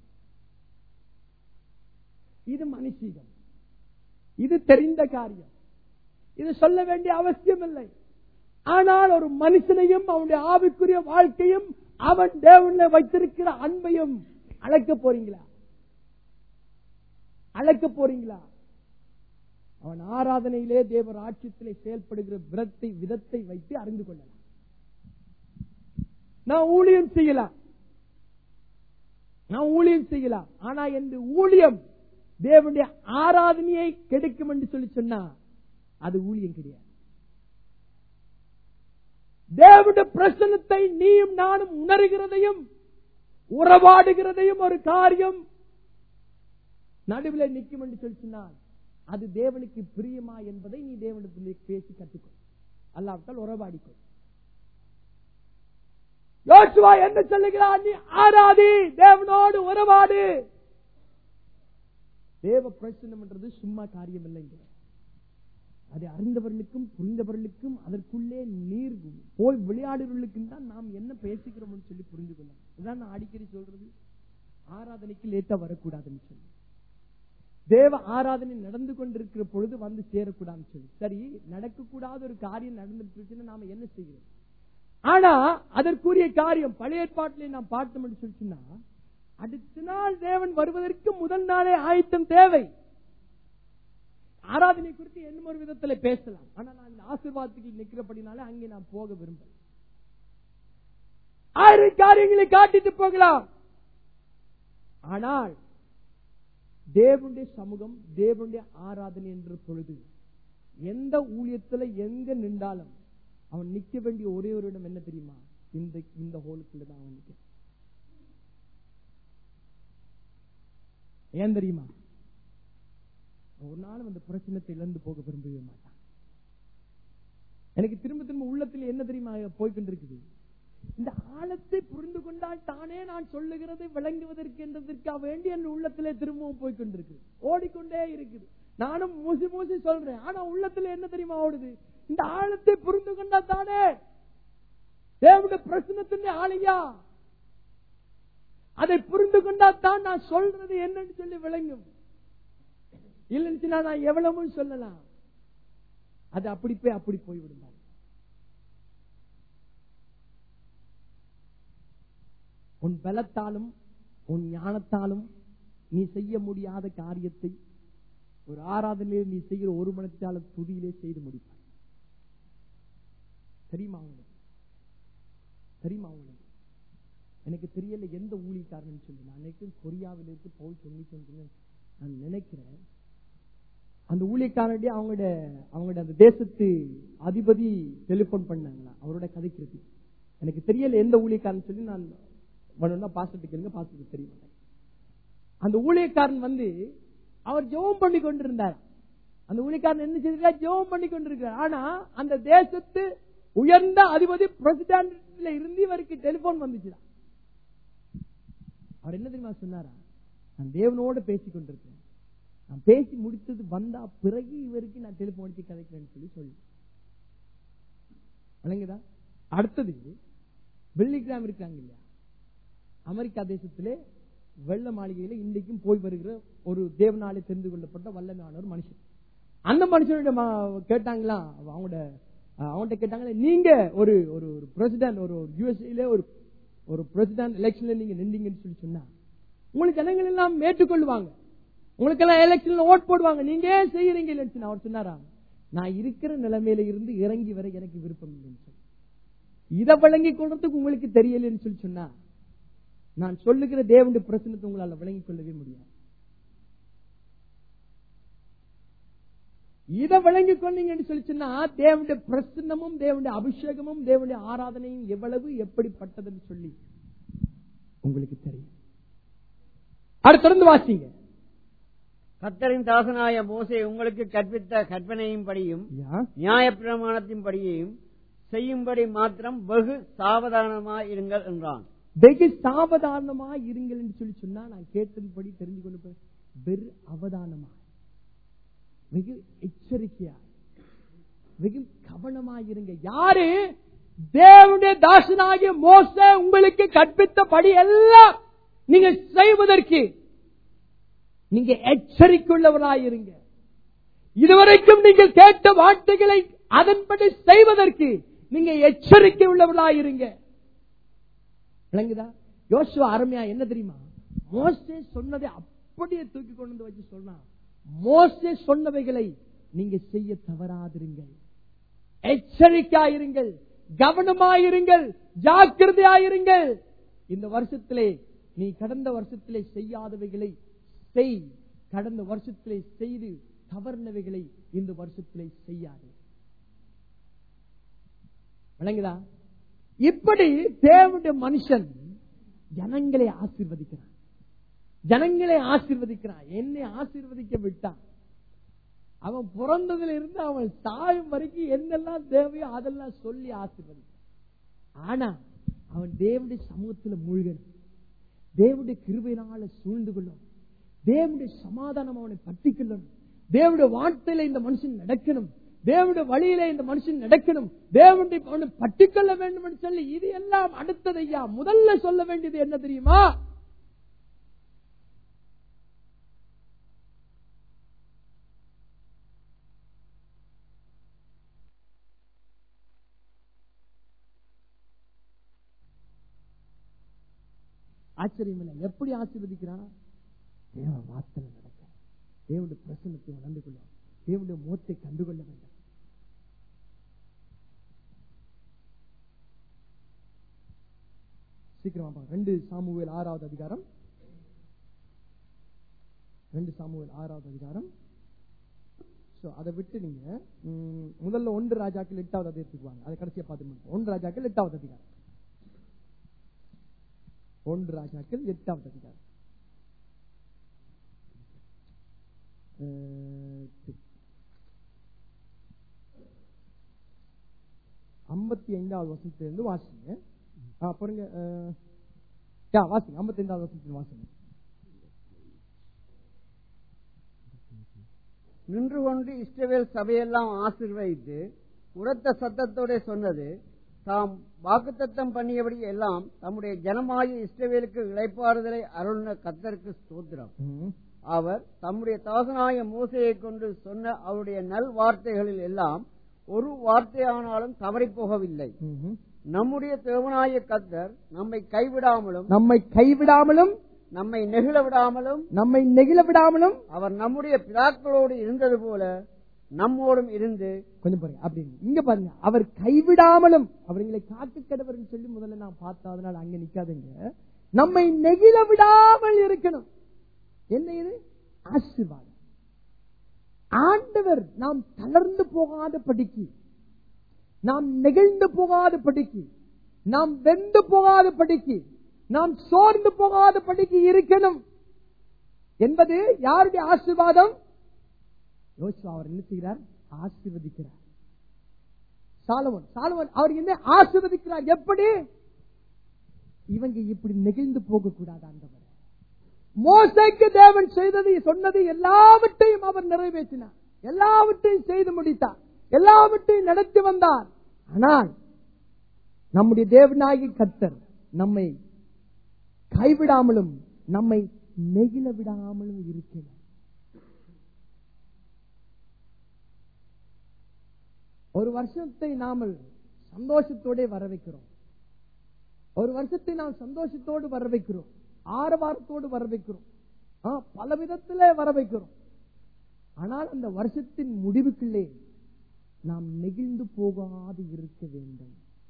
இது மனுஷீகம் இது தெரிந்த காரியம் இது சொல்ல வேண்டிய அவசியம் இல்லை ஆனால் ஒரு மனுஷனையும் அவனுடைய ஆவிக்குரிய வாழ்க்கையும் அவன் தேவன்ல வைத்திருக்கிற அன்பையும் அழைக்க போறீங்களா அழைக்க போறீங்களா அவன் ஆராதனையிலே தேவர் ஆட்சியத்திலே செயல்படுகிற விதத்தை விதத்தை வைத்து அறிந்து கொள்ளலாம் நான் ஊழியம் செய்யலாம் நான் ஊழியம் செய்யலாம் ஆனா என் ஊழியம் தேவனுடைய ஆராதனையை கெடுக்கும் என்று சொல்லி சொன்னா அது ஊழியம் கிடையாது தேவனுடைய பிரசனத்தை நீயும் நானும் உணர்கிறதையும் உறவாடுகிறதையும் ஒரு காரியம் நடுவில் நிற்கும் என்று சொல்லி சொன்னால் அது தேவனுக்கு பிரியமா என்பதை நீ தேவனிடத்தில் பேசி கற்றுக்கொள் அல்லாவிட்டால் உறவாடிக்கொள் யோசுவா என்ன சொல்லுகிறார் நீ ஆராதி தேவனோடு உறவாடு தேவ பிரச்சனம் என்றது சும்மா காரியம் இல்லைங்க அதை அறிந்தவர்களுக்கும் புரிந்தவர்களுக்கும் அதற்குள்ளே நீர் போய் விளையாடுவர்களுக்கும் தான் நாம் என்ன பேசிக்கிறோம் சொல்லி புரிந்து கொள்ளலாம் இதான் நான் அடிக்கடி சொல்றது ஆராதனைக்கு லேட்டா வரக்கூடாதுன்னு சொல்லி தேவ ஆராதனை நடந்து கொண்டிருக்கிற பொழுது வந்து சேரக்கூடாதுன்னு சொல்லி சரி நடக்கக்கூடாத ஒரு காரியம் நடந்துட்டு இருக்குன்னு நாம என்ன செய்கிறோம் ஆனா அதற்குரிய காரியம் பழைய ஏற்பாட்டிலே நாம் பார்த்தோம்னு சொல்லிச்சுன்னா அடுத்த நாள் தேவன் வருவதற்கு முதல் நாளே ஆயத்தம் தேவை ஆராதனை குறித்து என்ன ஒரு விதத்துல பேசலாம் ஆனா நான் இந்த ஆசீர்வாதத்துக்கு நிக்கிறபடினால அங்கே நான் போக விரும்பல ஆயிரம் காரியங்களை காட்டிட்டு போகலாம் ஆனால் தேவனுடைய சமூகம் தேவனுடைய ஆராதனை என்ற பொழுது எந்த ஊழியத்துல எங்க நின்றாலும் அவன் நிக்க வேண்டிய ஒரே ஒரு இடம் என்ன தெரியுமா இந்த இந்த ஹோலுக்குள்ள தான் அவன் நிக்க ஏன் தெரியுமா ஒரு நாளும் அந்த பிரச்சனத்தை இழந்து போக விரும்பவே மாட்டான் எனக்கு திரும்ப திரும்ப உள்ளத்தில் என்ன தெரியுமா போய்கொண்டிருக்குது இந்த ஆழத்தை புரிந்து கொண்டால் தானே நான் சொல்லுகிறதை விளங்குவதற்கு என்றதற்காக வேண்டி என் உள்ளத்திலே திரும்பவும் போய்கொண்டிருக்கு ஓடிக்கொண்டே இருக்குது நானும் மூசி மூசி சொல்றேன் ஆனா உள்ளத்துல என்ன தெரியுமா ஓடுது இந்த ஆழத்தை புரிந்து கொண்டா தானே தேவனுடைய பிரச்சனத்தின் ஆளையா அதை புரிந்து கொண்டா தான் நான் சொல்றது என்னன்னு சொல்லி விளங்கும் இல்லைன்னு நான் எவ்வளவு சொல்லலாம் அது அப்படி போய் அப்படி போய் விடுந்தாங்க உன் பலத்தாலும் உன் ஞானத்தாலும் நீ செய்ய முடியாத காரியத்தை ஒரு ஆராதனையிலே நீ செய்கிற ஒரு மனத்தால துதியிலே செய்து முடிப்பாய் தெரியுமா உங்களுக்கு தெரியுமா உங்களுக்கு எனக்கு தெரியல எந்த ஊழியக்காரன் சொல்லி நான் நினைக்கிறேன் கொரியாவில் இருக்கு பவுல் சொல்லி சொல்லி நான் நினைக்கிறேன் அந்த ஊழியக்காரடி அவங்களோட அவங்களோட அந்த தேசத்து அதிபதி டெலிபோன் பண்ணாங்களா அவரோட கதைக்கிறது எனக்கு தெரியல எந்த ஊழியக்காரன் சொல்லி நான் வேணும்னா பாசத்துக்கு கேளுங்க பாசத்துக்கு தெரிய மாட்டேன் அந்த ஊழியக்காரன் வந்து அவர் ஜெபம் பண்ணி கொண்டிருந்தார் அந்த ஊழியக்காரன் என்ன செய்திருக்கார் ஜெபம் பண்ணி கொண்டிருக்கிறார் ஆனா அந்த தேசத்து உயர்ந்த அதிபதி பிரசிடன்ட்ல இருந்து இவருக்கு டெலிபோன் வந்துச்சுதான் அவர் என்ன தெரியுமா சொன்னாரா நான் தேவனோட பேசிக் கொண்டிருக்கிறேன் நான் பேசி முடித்தது வந்தா பிறகு இவருக்கு நான் டெலிபோன் அடிச்சு கதைக்கிறேன்னு சொல்லி சொல்லி விளங்குதா அடுத்தது வெள்ளிக்கிராம் இருக்காங்க இல்லையா அமெரிக்கா தேசத்திலே வெள்ள மாளிகையில இன்றைக்கும் போய் வருகிற ஒரு தேவனாலே தெரிந்து கொள்ளப்பட்ட வல்லமையான ஒரு மனுஷன் அந்த மனுஷனுடைய கேட்டாங்களா அவங்களோட அவன்கிட்ட கேட்டாங்களே நீங்க ஒரு ஒரு ஒரு பிரசிடன்ட் ஒரு யூஎஸ்ஏல ஒரு ஒரு பிரசிடன்ட் எலெக்ஷன்ல நீங்க நின்றீங்கன்னு சொல்லி சொன்னா உங்களுக்கு ஜனங்கள் எல்லாம் ஏற்றுக்கொள்வாங்க உங்களுக்கு எல்லாம் எலெக்ஷன்ல ஓட் போடுவாங்க நீங்க ஏன் செய்யறீங்க இல்லைன்னு அவர் சொன்னாரா நான் இருக்கிற நிலைமையில இருந்து இறங்கி வர எனக்கு விருப்பம் இல்லைன்னு சொல்லி இதை வழங்கி கொள்றதுக்கு உங்களுக்கு தெரியலன்னு சொல்லி சொன்னா நான் சொல்லுகிற தேவனுடைய பிரச்சனத்தை உங்களால் விளங்கிக் கொள்ளவே முடியாது இதை விளங்கிக் கொண்டீங்கன்னு சொல்லி சொன்னா தேவனுடைய பிரசன்னமும் தேவனுடைய அபிஷேகமும் தேவனுடைய ஆராதனையும் எவ்வளவு எப்படிப்பட்டதுன்னு சொல்லி உங்களுக்கு தெரியும் அடுத்திருந்து வாசிங்க கத்தரின் தாசனாய மோசே உங்களுக்கு கற்பித்த கற்பனையும் படியும் நியாய பிரமாணத்தின் படியையும் செய்யும்படி மாத்திரம் வெகு சாவதானமாய் இருங்கள் என்றான் வெகு சாவதானமா இருங்கள் என்று சொல்லி சொன்னா நான் கேட்டதுபடி தெரிஞ்சு கொண்டு வெறு அவதானமா வெகு எச்சரிக்கையா வெகு கவனமா இருங்க யாரு தேவனுடைய தாசனாகிய மோச உங்களுக்கு கற்பித்தபடி எல்லாம் நீங்க செய்வதற்கு நீங்க எச்சரிக்கையுள்ளவராயிருங்க இதுவரைக்கும் நீங்கள் கேட்ட வார்த்தைகளை அதன்படி செய்வதற்கு நீங்க எச்சரிக்கை உள்ளவர்களாயிருங்க விளங்குதா யோசுவா அருமையா என்ன தெரியுமா மோசே சொன்னதை அப்படியே தூக்கி கொண்டு வந்து வச்சு சொன்னா மோசே சொன்னவைகளை நீங்க செய்ய தவறாதிருங்கள் எச்சரிக்கையாயிருங்கள் கவனமாயிருங்கள் ஜாக்கிரதையாயிருங்கள் இந்த வருஷத்திலே நீ கடந்த வருஷத்திலே செய்யாதவைகளை செய் கடந்த வருஷத்திலே செய்து தவறுனவைகளை இந்த வருஷத்திலே செய்யாது விளங்குதா இப்படி தேவனுடைய மனுஷன் ஜனங்களை ஆசீர்வதிக்கிறான் ஜனங்களை ஆசீர்வதிக்கிறான் என்னை ஆசீர்வதிக்க விட்டான் அவன் பிறந்ததுல இருந்து அவன் சாயும் வரைக்கும் என்னெல்லாம் தேவையோ அதெல்லாம் சொல்லி ஆசீர்வதிக்கிறான் ஆனா அவன் தேவனுடைய சமூகத்துல மூழ்கணும் தேவனுடைய கிருபையினால சூழ்ந்து கொள்ளும் தேவனுடைய சமாதானம் அவனை பற்றிக்கொள்ளணும் தேவனுடைய வார்த்தையில இந்த மனுஷன் நடக்கணும் தேவனுடைய வழியில இந்த மனுஷன் நடக்கணும் தேவனுடைய அவனை பற்றிக்கொள்ள வேண்டும் என்று சொல்லி இது எல்லாம் அடுத்தது ஐயா முதல்ல சொல்ல வேண்டியது என்ன தெரியுமா ஆச்சரியம் இல்லை எப்படி ஆசீர்வதிக்கிறான் தேவ வார்த்தை நடக்க தேவனுடைய பிரசனத்தை உணர்ந்து கொள்ளும் தேவனுடைய முகத்தை கண்டுகொள்ள வேண்டும் சீக்கிரமா பாருங்க. ரெண்டு சாமுவேல் ஆறாவது அதிகாரம் ரெண்டு சாமுவேல் ஆறாவது அதிகாரம் So, அதை விட்டு நீங்க ம், முதல்ல ஒன்று ராஜாக்கள் எட்டாவது அதிகாரத்துக்கு வாங்க அதை கடைசியா பார்த்து முடிப்போம். ஒன்று ராஜாக்கள் எட்டாவது அதிகாரம் ஒன்று ராஜாக்கள் எட்டாவது அதிகாரம் எட்டு. ஐம்பத்தி ஐந்தாவது வசனத்திலிருந்து வாசிங்க ஆ, பாருங்க அஹ், யா, வாசிங்க ஐம்பத்தி ஐந்தாவது வசனத்தில் வாசிங்க நின்று கொண்டு இஸ்ரவேல் சபையெல்லாம் ஆசீர்வதித்து உரத்த சத்தத்தோட சொன்னது தாம் வாக்குத்தத்தம் பண்ணியபடி எல்லாம் தம்முடைய ஜனமாகிய இஸ்ரவேலுக்கு இளைப்பாறுதலை அருள்ன கத்தருக்கு ஸ்தோத்திரம் ம். அவர் தம்முடைய தாசனாய மோசையை கொண்டு சொன்ன அவருடைய நல் வார்த்தைகளில் எல்லாம் ஒரு வார்த்தையானாலும் தவறிப் போகவில்லை ம்ஹும். நம்முடைய தேவனாய கத்தர் நம்மை கைவிடாமலும் நம்மை கைவிடாமலும் நம்மை நெகிழ விடாமலும் நம்மை நெகிழ விடாமலும் அவர் நம்முடைய பிதாக்களோடு இருந்தது போல நம்மோடும் இருந்து கொஞ்சம் பாருங்க அப்படின்னு இங்க பாருங்க அவர் கைவிடாமலும் அவர் எங்களை காத்து கடவர்னு சொல்லி முதல்ல நான் பார்த்தோம் அதனால அங்க நிக்காதுங்க நம்மை நெகிழ விடாமல் இருக்கணும் என்ன இது ஆசீர்வாதம் ஆண்டவர் நாம் தளர்ந்து போகாத படிக்கு நாம் நெகிழ்ந்து போகாத படிக்கு நாம் வெந்து போகாத படிக்கு நாம் சோர்ந்து போகாத படிக்கு இருக்கணும் என்பது யாருடைய ஆசீர்வாதம் யோசுவா அவர் என்ன செய்கிறார் ஆசீர்வதிக்கிறார் சாலமன் சாலமன் அவர் என்ன ஆசீர்வதிக்கிறார் எப்படி இவங்க இப்படி நெகிழ்ந்து போக கூடாது ஆண்டவர் மோசைக்கு தேவன் செய்தது சொன்னது எல்லாவற்றையும் அவர் நிறைவேற்றினார் எல்லாவற்றையும் செய்து முடித்தார் எல்லாவற்றையும் நடத்தி வந்தார் ஆனால் நம்முடைய தேவனாகி கத்தர் நம்மை கைவிடாமலும் நம்மை நெகிழ விடாமலும் இருக்கிறார் ஒரு வருஷத்தை நாமல் சந்தோஷத்தோட வர வைக்கிறோம் ஒரு வருஷத்தை நாம் சந்தோஷத்தோடு வர வைக்கிறோம் ஆரவாரத்தோடு வர வைக்கிறோம் ஆ, பல விதத்திலே வர வைக்கிறோம் ஆனால் அந்த வருஷத்தின் முடிவுக்குள்ளே நாம் நெகிழ்ந்து போகாது இருக்க வேண்டும்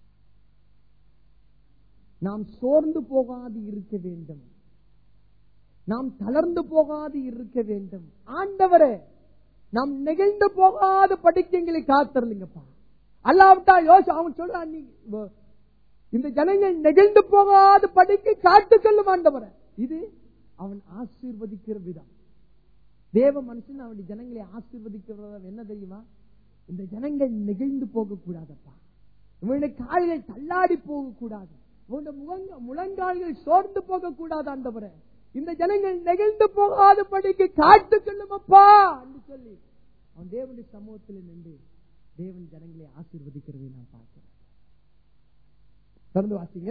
நாம் சோர்ந்து போகாது இருக்க வேண்டும் நாம் தளர்ந்து போகாது இருக்க வேண்டும் ஆண்டவரே நாம் நெகிழ்ந்து போகாத படிக்க எங்களை காத்திரலிங்கப்பா அல்லாவிட்டா யோசி அவன் சொல்றான் நீ வ- இந்த ஜனங்கள் நெகிழ்ந்து போகாத படிக்க காத்துக்கொள்ளும் ஆண்டவரே இது அவன் ஆசீர்வதிக்கிற விதம் தேவ மனுஷன் அவனுடைய ஜனங்களை ஆசீர்வதிக்கிற என்ன தெரியுமா இந்த ஜனங்கள் நெகிழ்ந்து போக கூடாதப்பா இவனுடைய கால்கள் தள்ளாடி போக கூடாது இவனுடைய முகங்க முழங்கால்கள் சோர்ந்து போக கூடாது ஆண்டவரே இந்த ஜனங்கள் நெகிழ்ந்து போகாத படிக்கு காத்து கொள்ளுமப்பா என்று சொல்லி அவன் தேவனுடைய சமூகத்தில் நின்று தேவன் ஜனங்களை ஆசீர்வதிக்கிறதை நான் பார்க்கிறேன் தொடர்ந்து வாசிங்க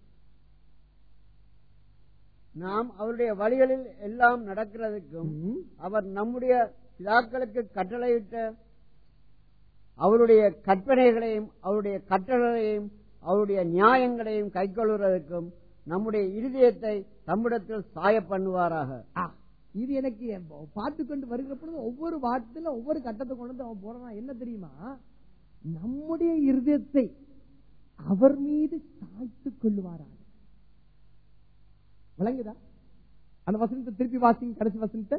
நாம் அவருடைய வழிகளில் எல்லாம் நடக்கிறதுக்கும் ம். அவர் நம்முடைய பிதாக்களுக்கு கட்டளையிட்ட அவருடைய கற்பனைகளையும் அவருடைய கட்டளைகளையும் அவருடைய நியாயங்களையும் கைக்கொள்வதற்கும் நம்முடைய இருதயத்தை தம்மிடத்தில் சாய பண்ணுவாராக ஆ, இது எனக்கு பார்த்து கொண்டு வருகிற பொழுது ஒவ்வொரு வார்த்தையில ஒவ்வொரு கட்டத்தை கொண்டு வந்து அவன் போறான் என்ன தெரியுமா நம்முடைய இருதயத்தை அவர் மீது சாய்த்துக் கொள்ளுவாராக விளங்குதா அந்த வசனத்தை திருப்பி வாசிங்க கடைசி வசனத்தை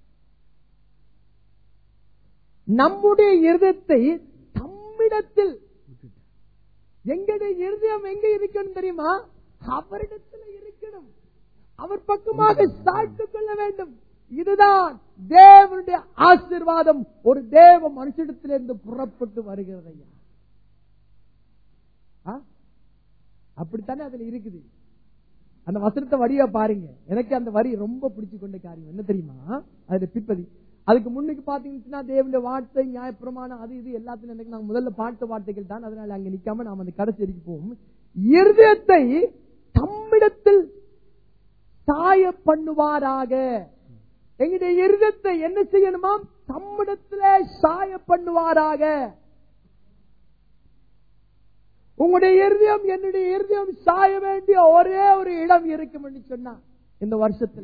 நம்முடைய இருதயத்தை தம்மிடத்தில் எங்களுடைய இருதயம் எங்க இருக்கணும் தெரியுமா அவரிடத்துல இருக்கணும் அவர் பக்கமாக சாய்த்துக் கொள்ள வேண்டும் இதுதான் தேவனுடைய ஆசீர்வாதம் ஒரு தேவ மனுஷிடத்திலிருந்து புறப்பட்டு வருகிறது ஐயா ஆ? அப்படித்தானே அதுல இருக்குது அந்த வசனத்தை வரியா பாருங்க எனக்கு அந்த வரி ரொம்ப பிடிச்சு கொண்ட காரியம் என்ன தெரியுமா அதுல பிற்பதி அதுக்கு முன்னுக்கு பாத்தீங்கன்னா தேவனுடைய வார்த்தை நியாயப்பிரமாணம் அது இது எல்லாத்துலயும் எனக்கு நாங்க முதல்ல பாட்டு வார்த்தைகள் தான் அதனால அங்க நிக்காம நாம அந்த கடைசி வரைக்கும் போவோம் இருதயத்தை தம்மிடத்தில் சாய பண்ணுவாராக எங்களுடைய இருதயத்தை என்ன செய்யணுமா தம்மிடத்துல சாய பண்ணுவாராக உங்களுடைய இருதயம் என்னுடைய இருதயம் சாய வேண்டிய ஒரே ஒரு இடம் இருக்கும் என்று சொன்னா இந்த வருஷத்துல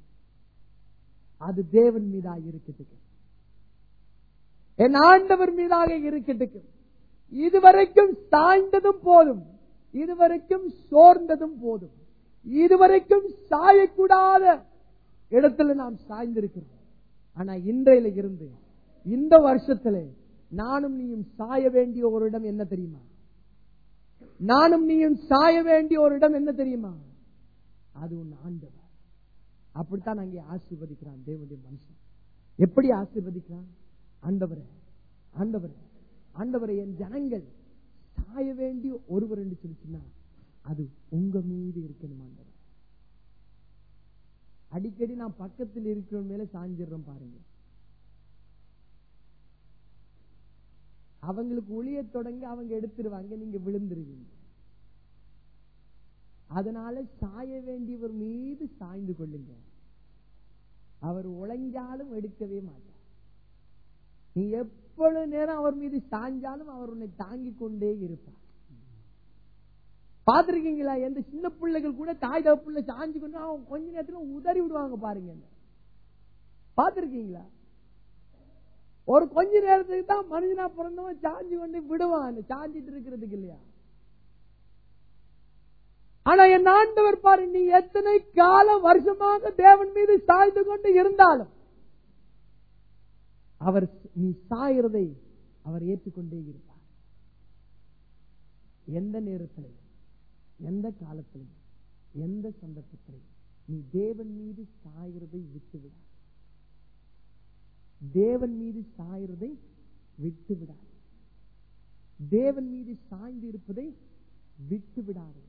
அது தேவன் மீதாக இருக்கட்டுக்கு என் ஆண்டவர் மீதாக இருக்கட்டுக்கு இதுவரைக்கும் சாய்ந்ததும் போதும் இதுவரைக்கும் சோர்ந்ததும் போதும் இதுவரைக்கும் சாயக்கூடாத இடத்துல நாம் சாய்ந்திருக்கிறோம் ஆனா இன்றையில இருந்து இந்த வருஷத்துல நானும் நீயும் சாய வேண்டிய ஒரு இடம் என்ன தெரியுமா நானும் நீயும் சாய வேண்டிய ஒரு இடம் என்ன தெரியுமா அது உன் ஆண்டவர் அப்படித்தான் அங்கே ஆசீர்வதிக்கிறான் தேவனுடைய மனுஷன் எப்படி ஆசீர்வதிக்கிறான் ஆண்டவரே ஆண்டவரே ஆண்டவரை என் ஜனங்கள் சாய வேண்டிய ஒருவர் என்று சொல்லிச்சுன்னா அது உங்க மீது இருக்கணும் ஆண்டவர் அடிக்கடி நான் பக்கத்தில் இருக்கிற மேல சாஞ்சிடுறோம் பாருங்க அவங்களுக்கு ஒளிய தொடங்க அவங்க எடுத்துருவாங்க நீங்க விழுந்துருவீங்க அதனால சாய வேண்டியவர் மீது சாய்ந்து கொள்ளுங்க அவர் உழைஞ்சாலும் எடுக்கவே மாட்டார் நீ எவ்வளவு நேரம் அவர் மீது சாய்ஞ்சாலும் அவர் உன்னை தாங்கிக் கொண்டே இருப்பார் பாத்திருக்கீங்களா எந்த சின்ன பிள்ளைகள் கூட தாய் தப்புள்ள சாஞ்சு கொண்டு அவங்க கொஞ்ச நேரத்துல உதறி விடுவாங்க பாருங்க பாத்திருக்கீங்களா ஒரு கொஞ்ச நேரத்துக்கு தான் மனுஷனா பிறந்தவன் சாஞ்சு கொண்டு விடுவான் சாஞ்சிட்டு இருக்கிறதுக்கு இல்லையா ஆனா என் ஆண்டவர் பாரு நீ எத்தனை கால வருஷமாக தேவன் மீது சாய்ந்து கொண்டு இருந்தாலும் அவர் நீ சாயறதை அவர் ஏற்றுக்கொண்டே இருப்பார் எந்த நேரத்திலையும் எந்த காலத்திலையும் எந்த சந்தர்ப்பத்திலையும் நீ தேவன் மீது சாயறதை விட்டுவிட தேவன் மீது சாயறதை விட்டு விடாது தேவன் மீது சாய்ந்து இருப்பதை விட்டு விடாது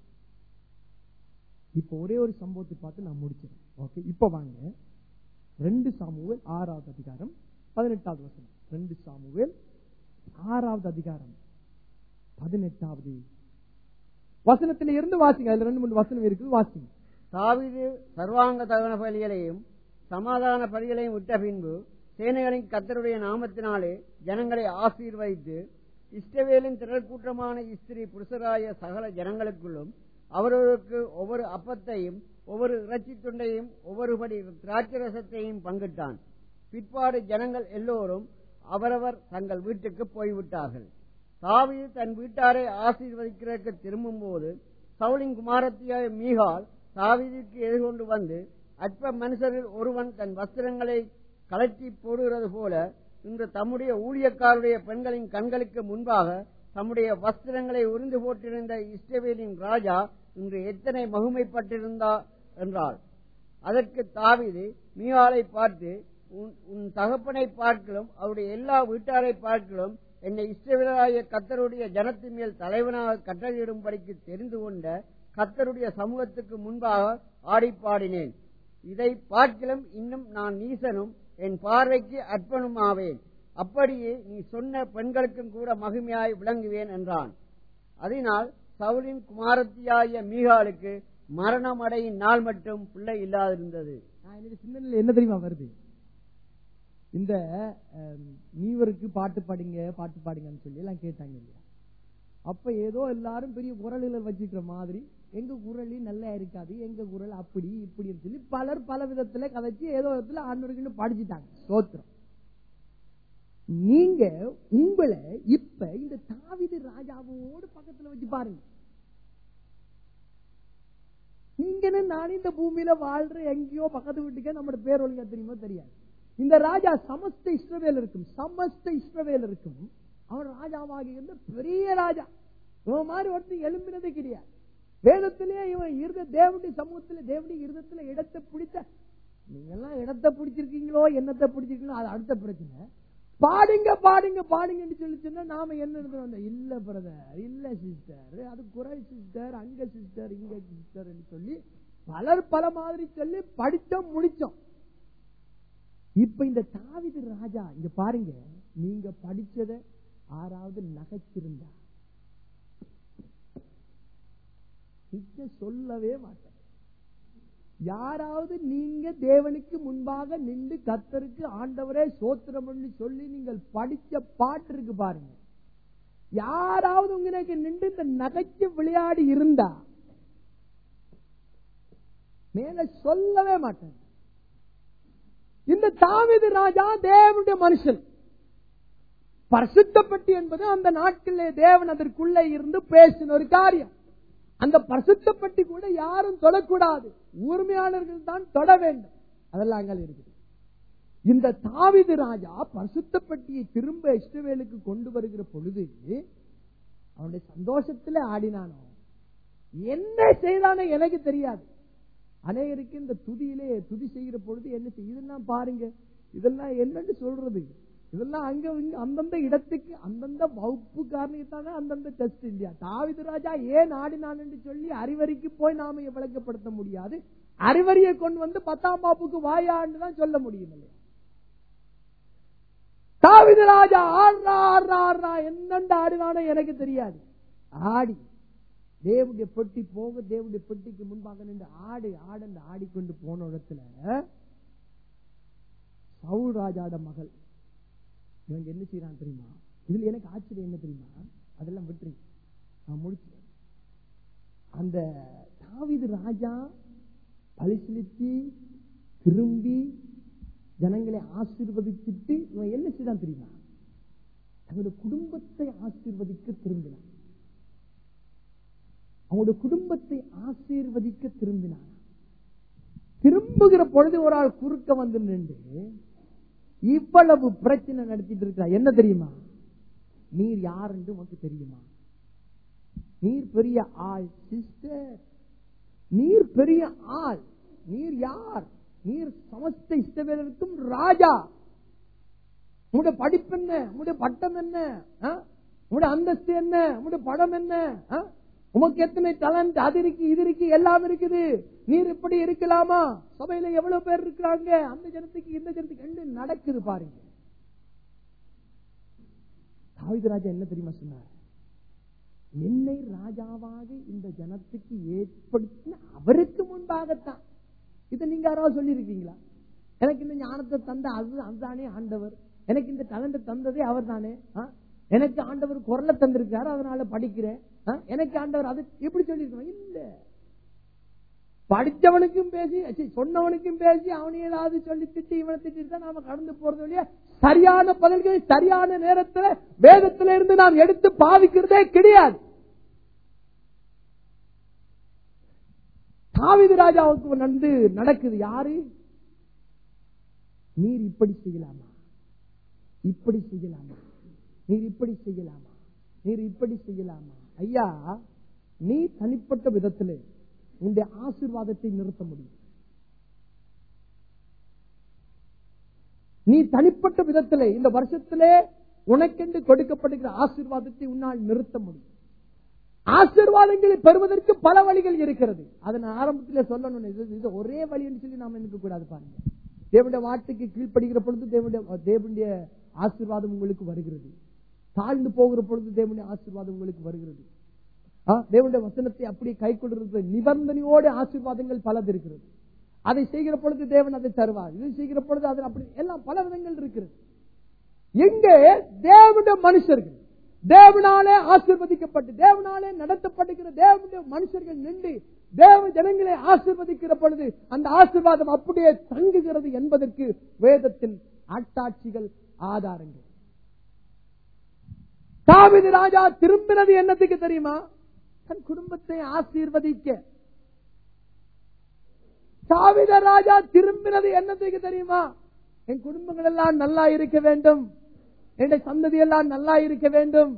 இப்ப ஒரே ஒரு சம்பவத்தை பார்த்து நான் முடிச்சிடறேன் ஓகே இப்ப வாங்க ரெண்டு சாமுவேல் ஆறாவது அதிகாரம் பதினெட்டாவது வசனம் ரெண்டு சாமுவேல் ஆறாவது அதிகாரம் பதினெட்டாவது வசனத்தில இருந்து வாசிங்க அதுல ரெண்டு மூணு வசனம் இருக்குது வாசிங்க தாவீது சர்வாங்க தகன பலிகளையும் சமாதான பலிகளையும் விட்ட பின்பு சேனைகளின் கத்தருடைய நாமத்தினாலே ஜனங்களை ஆசீர்வதித்து இஷ்டவேலின் திரள் கூட்டமான இஸ்திரி புருஷராய சகல ஜனங்களுக்குள்ளும் அவரவருக்கு ஒவ்வொரு அப்பத்தையும் ஒவ்வொரு இறைச்சி துண்டையும் ஒவ்வொருபடி திராட்சரசத்தையும் பங்கிட்டான் பிற்பாடு ஜனங்கள் எல்லோரும் அவரவர் தங்கள் வீட்டுக்கு போய்விட்டார்கள் தாவீது தன் வீட்டாரை ஆசீர்வதிக்கிறதுக்கு திரும்பும் போது சவுலின் குமாரத்தியாய மீகால் தாவீதுக்கு எதிர்கொண்டு வந்து அற்ப மனுஷரில் ஒருவன் தன் வஸ்திரங்களை கலட்டி போடுகிறது போல இன்று தம்முடைய ஊழியக்காருடைய பெண்களின் கண்களுக்கு முன்பாக தம்முடைய வஸ்திரங்களை உறிந்து போட்டிருந்த இஸ்ரவேலின் ராஜா இன்று எத்தனை மகிமைப்பட்டிருந்தா என்றாள் அதற்கு தாவிது மீகாலை பார்த்து உன் உன் தகப்பனை பார்க்கலும் அவருடைய எல்லா வீட்டாரை பார்க்கலும் என்னை இஷ்டவிலாய கத்தருடைய ஜனத்தின் மேல் தலைவனாக கட்டளையிடும்படிக்கு தெரிந்து கொண்ட கத்தருடைய சமூகத்துக்கு முன்பாக ஆடிப்பாடினேன் இதை பார்க்கிலும் இன்னும் நான் நீசனும் என் பார்வைக்கு அர்ப்பணமாவேன் அப்படியே நீ சொன்ன பெண்களுக்கும் கூட மகிமையாய் விளங்குவேன் என்றான் அதனால் சவுலின் குமாரத்தியாய மீகாலுக்கு மரணம் அடையும் நாள் மட்டும் பிள்ளை இல்லாதிருந்தது நான் என்னுடைய சிந்தனையில என்ன தெரியுமா வருது இந்த அஹ், நீவருக்கு பாட்டு பாடுங்க பாட்டு பாடுங்கன்னு சொல்லி எல்லாம் கேட்டாங்க இல்லையா அப்ப ஏதோ எல்லாரும் பெரிய குரல்களை வச்சுக்கிற மாதிரி எங்க குரல் நல்லா இருக்காது எங்க குரல் அப்படி இப்படின்னு சொல்லி பலர் பல விதத்துல கதைச்சு ஏதோ விதத்துல ஆண்டவருக்குன்னு படிச்சுட்டாங்க சோத்திரம் நீங்க உங்களை இப்ப இந்த தாவிது ராஜாவோடு பக்கத்துல வச்சு பாருங்க நீங்க என்ன நானும் இந்த பூமியில வாழ்ற எங்கேயோ பக்கத்து வீட்டுக்கே நம்ம பேர் ஒழுங்கா தெரியுமோ தெரியாது இந்த ராஜா சமஸ்த இஸ்ரவேல் இருக்கும் சமஸ்த இஸ்ரவேல் இருக்கும் அவன் ராஜாவாக இருந்த பெரிய ராஜா இவன் மாதிரி ஒருத்தன் எழும்பினதே கிடையாது வேதத்திலேயே இவன் இருந்த தேவனுடைய சமூகத்துல தேவனுடைய இருதத்துல இடத்தை பிடித்த நீங்க எல்லாம் இடத்தை பிடிச்சிருக்கீங்களோ என்னத்தை பிடிச்சிருக்கீங்களோ அது அடுத்த பிரச்சனை பாடுங்க பாடுங்க பாடுங்கன்னு சொல்லி சொன்னா நாம என்ன எடுத்துட்டு வந்தோம் இல்ல பிரதர் இல்ல சிஸ்டர் அது குரல் சிஸ்டர் அங்க சிஸ்டர் இங்க சிஸ்டர் சொல்லி பலர் பல மாதிரி சொல்லி படிச்சோம் முடிச்சோம் இப்ப இந்த தாவிது ராஜா இங்க பாருங்க நீங்க படிச்சத ஆறாவது நகைச்சிருந்தா நிச்சயம் சொல்லவே மாட்டேன் யாராவது நீங்க தேவனுக்கு முன்பாக நின்று கத்தருக்கு ஆண்டவரே சோத்திரம் சொல்லி நீங்கள் படிச்ச பாட்டு இருக்கு பாருங்க யாராவது உங்களுக்கு நின்று இந்த நகைச்சு விளையாடி இருந்தா மேல சொல்லவே மாட்டேன் இந்த தாவீது ராஜா தேவனுடைய மனுஷன் பரிசுத்தப்பட்டி என்பது அந்த நாட்களிலே தேவன் அதற்குள்ளே இருந்து பேசின ஒரு காரியம் அந்த பரிசுத்தப்பட்டி கூட யாரும் தொடக்கூடாது ஊர்மையாளர்கள் தான் தொட வேண்டும் அதெல்லாம் அங்கே இருக்குது இந்த தாவிது ராஜா பரிசுத்தப்பட்டியை திரும்ப இஷ்டவேலுக்கு கொண்டு வருகிற பொழுது அவனுடைய சந்தோஷத்துல ஆடினானோ என்ன செய்தானோ எனக்கு தெரியாது அநேகருக்கு இந்த துதியிலே துதி செய்கிற பொழுது என்ன செய்ய இதெல்லாம் பாருங்க இதெல்லாம் என்னன்னு சொல்றது இதெல்லாம் அங்க இங்க அந்தந்த இடத்துக்கு அந்தந்த வகுப்பு காரணித்தானே அந்தந்த டெஸ்ட் இல்லையா தாவிது ராஜா ஏன் ஆடினான் என்று சொல்லி அறிவறிக்கு போய் நாம விளக்கப்படுத்த முடியாது அறிவறியை கொண்டு வந்து பத்தாம் பாப்புக்கு வாயான்னு தான் சொல்ல முடியும் இல்லையா தாவிது ராஜா ஆடுறா ஆடுறா ஆடுறா என்னண்டு ஆடினானோ எனக்கு தெரியாது ஆடி தேவனுடைய பெட்டி போக தேவனுடைய பெட்டிக்கு முன்பாக நின்று ஆடு ஆடந்து ஆடிக்கொண்டு போன இடத்துல சவுல் ராஜாட மகள் இவங்க என்ன செய்யறான் தெரியுமா இதுல எனக்கு ஆச்சரியம் என்ன தெரியுமா அதெல்லாம் விட்டுரு நான் முடிச்சேன் அந்த தாவிது ராஜா பழி செலுத்தி திரும்பி ஜனங்களை ஆசீர்வதிச்சுட்டு இவன் என்ன செய்தான் தெரியுமா தங்களுடைய குடும்பத்தை ஆசீர்வதிக்க திரும்பினான் அவங்களுடைய குடும்பத்தை ஆசீர்வதிக்க திரும்பினான் திரும்புகிற பொழுது ஒரு ஆள் குறுக்க வந்து நின்று இவ்வளவு பிரச்சனை நடத்திட்டு இருக்கா என்ன தெரியுமா நீர் யார் என்று உனக்கு தெரியுமா நீர் பெரிய ஆள் சிஸ்டர் நீர் பெரிய ஆள் நீர் யார் நீர் சமஸ்த இஷ்டவேலருக்கும் ராஜா உங்களுடைய படிப்பு என்ன உங்களுடைய பட்டம் என்ன உங்களுடைய அந்தஸ்து என்ன உங்களுடைய படம் என்ன உமக்கு எத்தனை டேலண்ட் அது இருக்கு இது இருக்கு எல்லாம் இருக்குது நீர் இப்படி இருக்கலாமா சபையில எவ்வளவு பேர் இருக்கிறாங்க அந்த ஜனத்துக்கு இந்த ஜனத்துக்கு என்ன நடக்குது பாருங்க தாவிதராஜா என்ன தெரியுமா சொன்னார் என்னை ராஜாவாக இந்த ஜனத்துக்கு ஏற்படுத்தின அவருக்கு முன்பாகத்தான் இதை நீங்க யாராவது சொல்லியிருக்கீங்களா எனக்கு இந்த ஞானத்தை தந்த அது அதுதானே ஆண்டவர் எனக்கு இந்த டேலண்ட் தந்ததே அவர் தானே எனக்கு ஆண்டவர் குரலை தந்திருக்காரு அதனால படிக்கிறேன் எனக்கு ஆண்டவர் அது எப்படி சொல்லியிருக்கோம் இல்ல படிச்சவனுக்கும் பேசி சொன்னவனுக்கும் பேசி அவனை ஏதாவது சொல்லி திட்டி இவனை திட்டிட்டு தான் நாம கடந்து போறது வழியா சரியான பதில்களை சரியான நேரத்தில் வேதத்தில இருந்து நாம் எடுத்து பாவிக்கிறதே கிடையாது தாவிது ராஜாவுக்கு நடந்து நடக்குது யாரு நீர் இப்படி செய்யலாமா இப்படி செய்யலாமா நீர் இப்படி செய்யலாமா நீர் இப்படி செய்யலாமா ஐயா நீ தனிப்பட்ட விதத்திலே உன்னுடைய ஆசீர்வாதத்தை நிறுத்த முடியும் நீ தனிப்பட்ட விதத்திலே இந்த வருஷத்திலே உனக்கென்று கொடுக்கப்படுகிற ஆசீர்வாதத்தை உன்னால் நிறுத்த முடியும் ஆசீர்வாதங்களை பெறுவதற்கு பல வழிகள் இருக்கிறது அதை நான் ஆரம்பத்தில் சொல்லணும் இது இது ஒரே வழின்னு சொல்லி நாம் நினைக்க கூடாது பாருங்க தேவனுடைய வார்த்தைக்கு கீழ்ப்படுகிற பொழுது தேவனுடைய தேவனுடைய ஆசீர்வாதம் உங்களுக்கு வருகிறது தாழ்ந்து போகிற பொழுது தேவனுடைய ஆசீர்வாதம் உங்களுக்கு வருகிறது தேவனுடைய வசனத்தை அப்படியே கை கொண்டிருக்கிறது நிபந்தனையோடு ஆசீர்வாதங்கள் பலது இருக்கிறது அதை செய்கிற பொழுது தேவன் அதை தருவார் இது செய்கிற பொழுது அது அப்படி எல்லாம் பல விதங்கள் இருக்கிறது எங்கே தேவனுடைய மனுஷர்கள் தேவனாலே ஆசிர்வதிக்கப்பட்டு தேவனாலே நடத்தப்படுகிற தேவனுடைய மனுஷர்கள் நின்று தேவ ஜனங்களை ஆசிர்வதிக்கிற பொழுது அந்த ஆசிர்வாதம் அப்படியே தங்குகிறது என்பதற்கு வேதத்தின் அட்டாட்சிகள் ஆதாரங்கள் தாவிது ராஜா திரும்பினது என்னத்துக்கு தெரியுமா தன் குடும்பத்தை ஆசீர்வதிக்க தாவித ராஜா திரும்பினது என்னத்துக்கு தெரியுமா என் குடும்பங்கள் எல்லாம் நல்லா இருக்க வேண்டும் என்னுடைய சந்ததி எல்லாம் நல்லா இருக்க வேண்டும்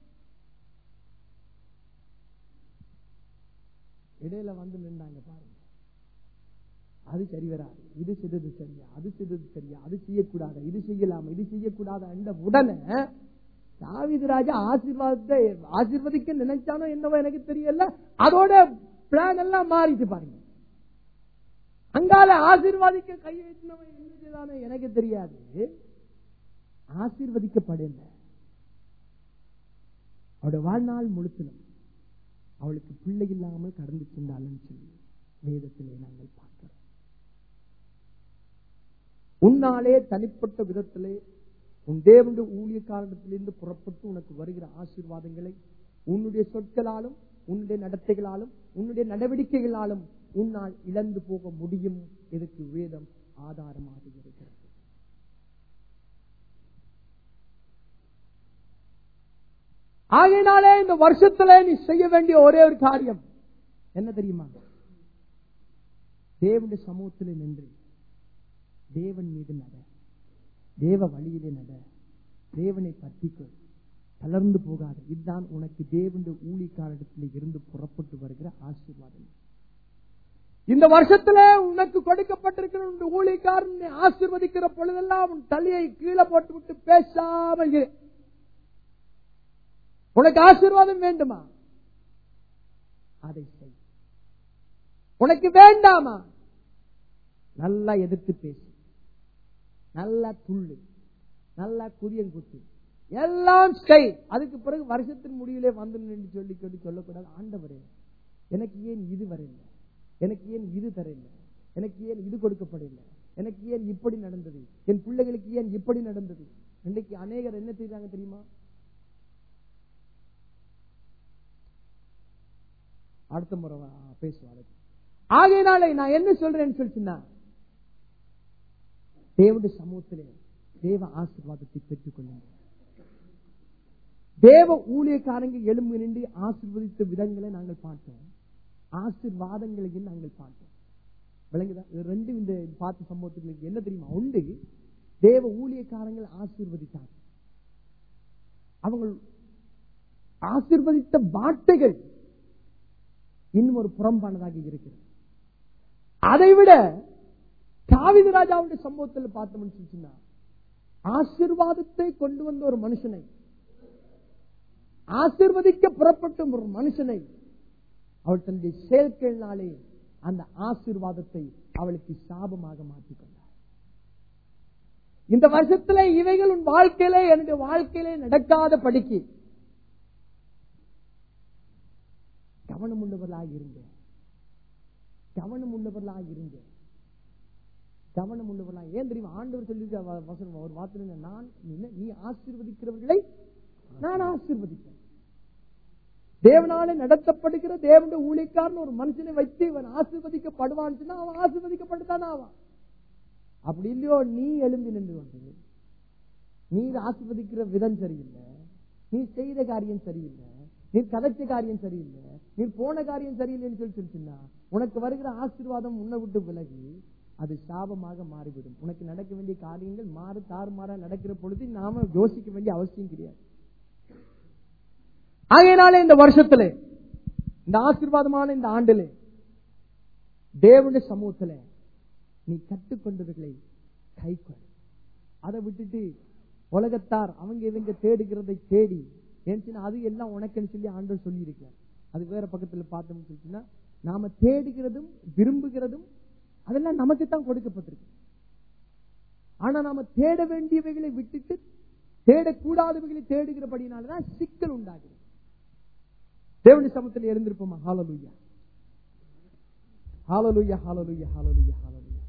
இடையில வந்து நின்றாங்க பாருங்க அது சரி வராது இது செய்தது சரியா அது செய்தது சரியா அது செய்யக்கூடாது இது செய்யலாமா இது செய்யக்கூடாது என்ற உடனே தாவிது ராஜா ஆசீர்வாதத்தை ஆசீர்வதிக்க நினைச்சானோ என்னவோ எனக்கு தெரியல அதோட பிளான் எல்லாம் மாறிட்டு பாருங்க அங்கால ஆசீர்வாதிக்க கை வைத்தவன் என்ன செய்தானோ எனக்கு தெரியாது ஆசீர்வதிக்கப்படல அவருடைய வாழ்நாள் முழுத்தினும் அவளுக்கு பிள்ளை இல்லாமல் கடந்து சென்றாலும் சொல்லி வேதத்திலே நாங்கள் பார்க்கிறோம் உன்னாலே தனிப்பட்ட விதத்திலே உன் தேவனுடைய ஊழியக்காரத்திலிருந்து புறப்பட்டு உனக்கு வருகிற ஆசீர்வாதங்களை உன்னுடைய சொற்களாலும் உன்னுடைய நடத்தைகளாலும் உன்னுடைய நடவடிக்கைகளாலும் உன்னால் இழந்து போக முடியும் இதற்கு வேதம் ஆதாரமாக இருக்கிறது ஆகையினாலே இந்த வருஷத்துல நீ செய்ய வேண்டிய ஒரே ஒரு காரியம் என்ன தெரியுமா தேவனுடைய சமூகத்திலே நின்று தேவன் மீது நட தேவ வழியிலே நட தேவனை பற்றிக்கொள் தளர்ந்து போகாது இதுதான் உனக்கு தேவனுடைய ஊழிக்காரிடத்தில் இருந்து புறப்பட்டு வருகிற ஆசீர்வாதம் இந்த வருஷத்துல உனக்கு கொடுக்கப்பட்டிருக்கிற உன்னுடைய ஊழியக்காரனை ஆசீர்வதிக்கிற பொழுதெல்லாம் உன் தலையை கீழே போட்டு விட்டு பேசாமல் இரு உனக்கு ஆசீர்வாதம் வேண்டுமா அதை செய் உனக்கு வேண்டாமா நல்லா எதிர்த்து பேசு நல்லா துள்ளு நல்லா குதியங்குத்து எல்லாம் செய் அதுக்கு பிறகு வருஷத்தின் முடிவிலே வந்து நின்று சொல்லி சொல்லி சொல்லக்கூடாது ஆண்டவரே எனக்கு ஏன் இது வரல எனக்கு ஏன் இது தரல எனக்கு ஏன் இது கொடுக்கப்படவில்லை எனக்கு ஏன் இப்படி நடந்தது என் பிள்ளைகளுக்கு ஏன் இப்படி நடந்தது இன்னைக்கு அநேகர் என்ன செய்றாங்க தெரியுமா அடுத்த முறை வா- பேசுவாரு ஆகையினாலே நான் என்ன சொல்றேன்னு சொல்லிச்சுன்னா தேவனுடைய சமூகத்திலே தேவ ஆசீர்வாதத்தை பெற்றுக் கொள்ளுங்கள் தேவ ஊழியக்காரங்க எலும்பு நின்று ஆசீர்வதித்த விதங்களை நாங்கள் பார்த்தோம் ஆசீர்வாதங்களையும் நாங்கள் பார்த்தோம் விளங்குதா இது ரெண்டும் இந்த பார்த்த சம்பவத்துக்கு என்ன தெரியுமா உண்டு தேவ ஊழியக்காரங்கள் ஆசீர்வதித்தார் அவங்க ஆசீர்வதித்த வார்த்தைகள் இன்னும் ஒரு புறம்பானதாக இருக்கிறது அதைவிட தாவித ராஜாவுடைய சம்பவத்தில் பார்த்தோம்னு சொன்னா ஆசீர்வாதத்தை கொண்டு வந்த ஒரு மனுஷனை ஆசீர்வதிக்க புறப்பட்ட ஒரு மனுஷனை அவள் தன்னுடைய செயற்கையினாலே அந்த ஆசீர்வாதத்தை அவளுக்கு சாபமாக மாற்றிக்கொண்டார் இந்த வருஷத்துல இவைகள் உன் வாழ்க்கையில என்னுடைய வாழ்க்கையிலே நடக்காத படிக்கு கவனம் உள்ளவர்களாக இருங்க கவனம் உள்ளவர்களாக இருங்க கவனம் உள்ளவர்களாக ஏன் தெரியுமா ஆண்டவர் சொல்லியிருக்க வ- வசனம் ஒரு வார்த்தை நான் நீ- நீ ஆசீர்வதிக்கிறவர்களை நான் ஆசீர்வதிப்பேன் தேவனாலே நடத்தப்படுகிற தேவனுடைய ஊழியக்காரன் ஒரு மனுஷனை வைத்து இவன் ஆசீர்வதிக்கப்படுவான்னு சொன்னா அவன் ஆசீர்வதிக்கப்பட்டுதான் ஆவான் அப்படி இல்லையோ நீ எழும்பி நின்று வந்து நீ ஆசீர்வதிக்கிற விதம் சரியில்லை நீ செய்த காரியம் சரியில்லை நீ கதைச்ச காரியம் சரியில்லை நீ போன காரியம் சரியில்லைன்னு சொல்லி சொல்லிச்சுன்னா உனக்கு வருகிற ஆசீர்வாதம் உன்னை விட்டு விலகி அது சாபமாக மாறிவிடும் உனக்கு நடக்க வேண்டிய காரியங்கள் மாறு தாறுமாறா நடக்கிற பொழுது நாம யோசிக்க வேண்டிய அவசியம் கிடையாது ஆகையினாலே இந்த வருஷத்திலே இந்த ஆசீர்வாதமான இந்த ஆண்டிலே தேவனுடைய சமூகத்திலே நீ கற்றுக்கொண்டவர்களை கைக்கொள் அதை விட்டுட்டு உலகத்தார் அவங்க இவங்க தேடுகிறதை தேடி ஏன்னு அது எல்லாம் உனக்குன்னு சொல்லி ஆண்டவர் சொல்லி இருக்கிறார் அது வேற பக்கத்துல பார்த்தோம்னு சொல்லிச்சுன்னா நாம தேடுகிறதும் விரும்புகிறதும் அதெல்லாம் நமக்கு தான் கொடுக்கப்பட்டிருக்கு ஆனா நாம தேட வேண்டியவைகளை விட்டுட்டு தேடக்கூடாதவைகளை தேடுகிறபடினாலதான் சிக்கல் உண்டாகுது தேவனுடைய சமத்தில் இருந்திருப்போமா hallelujah hallelujah hallelujah hallelujah hallelujah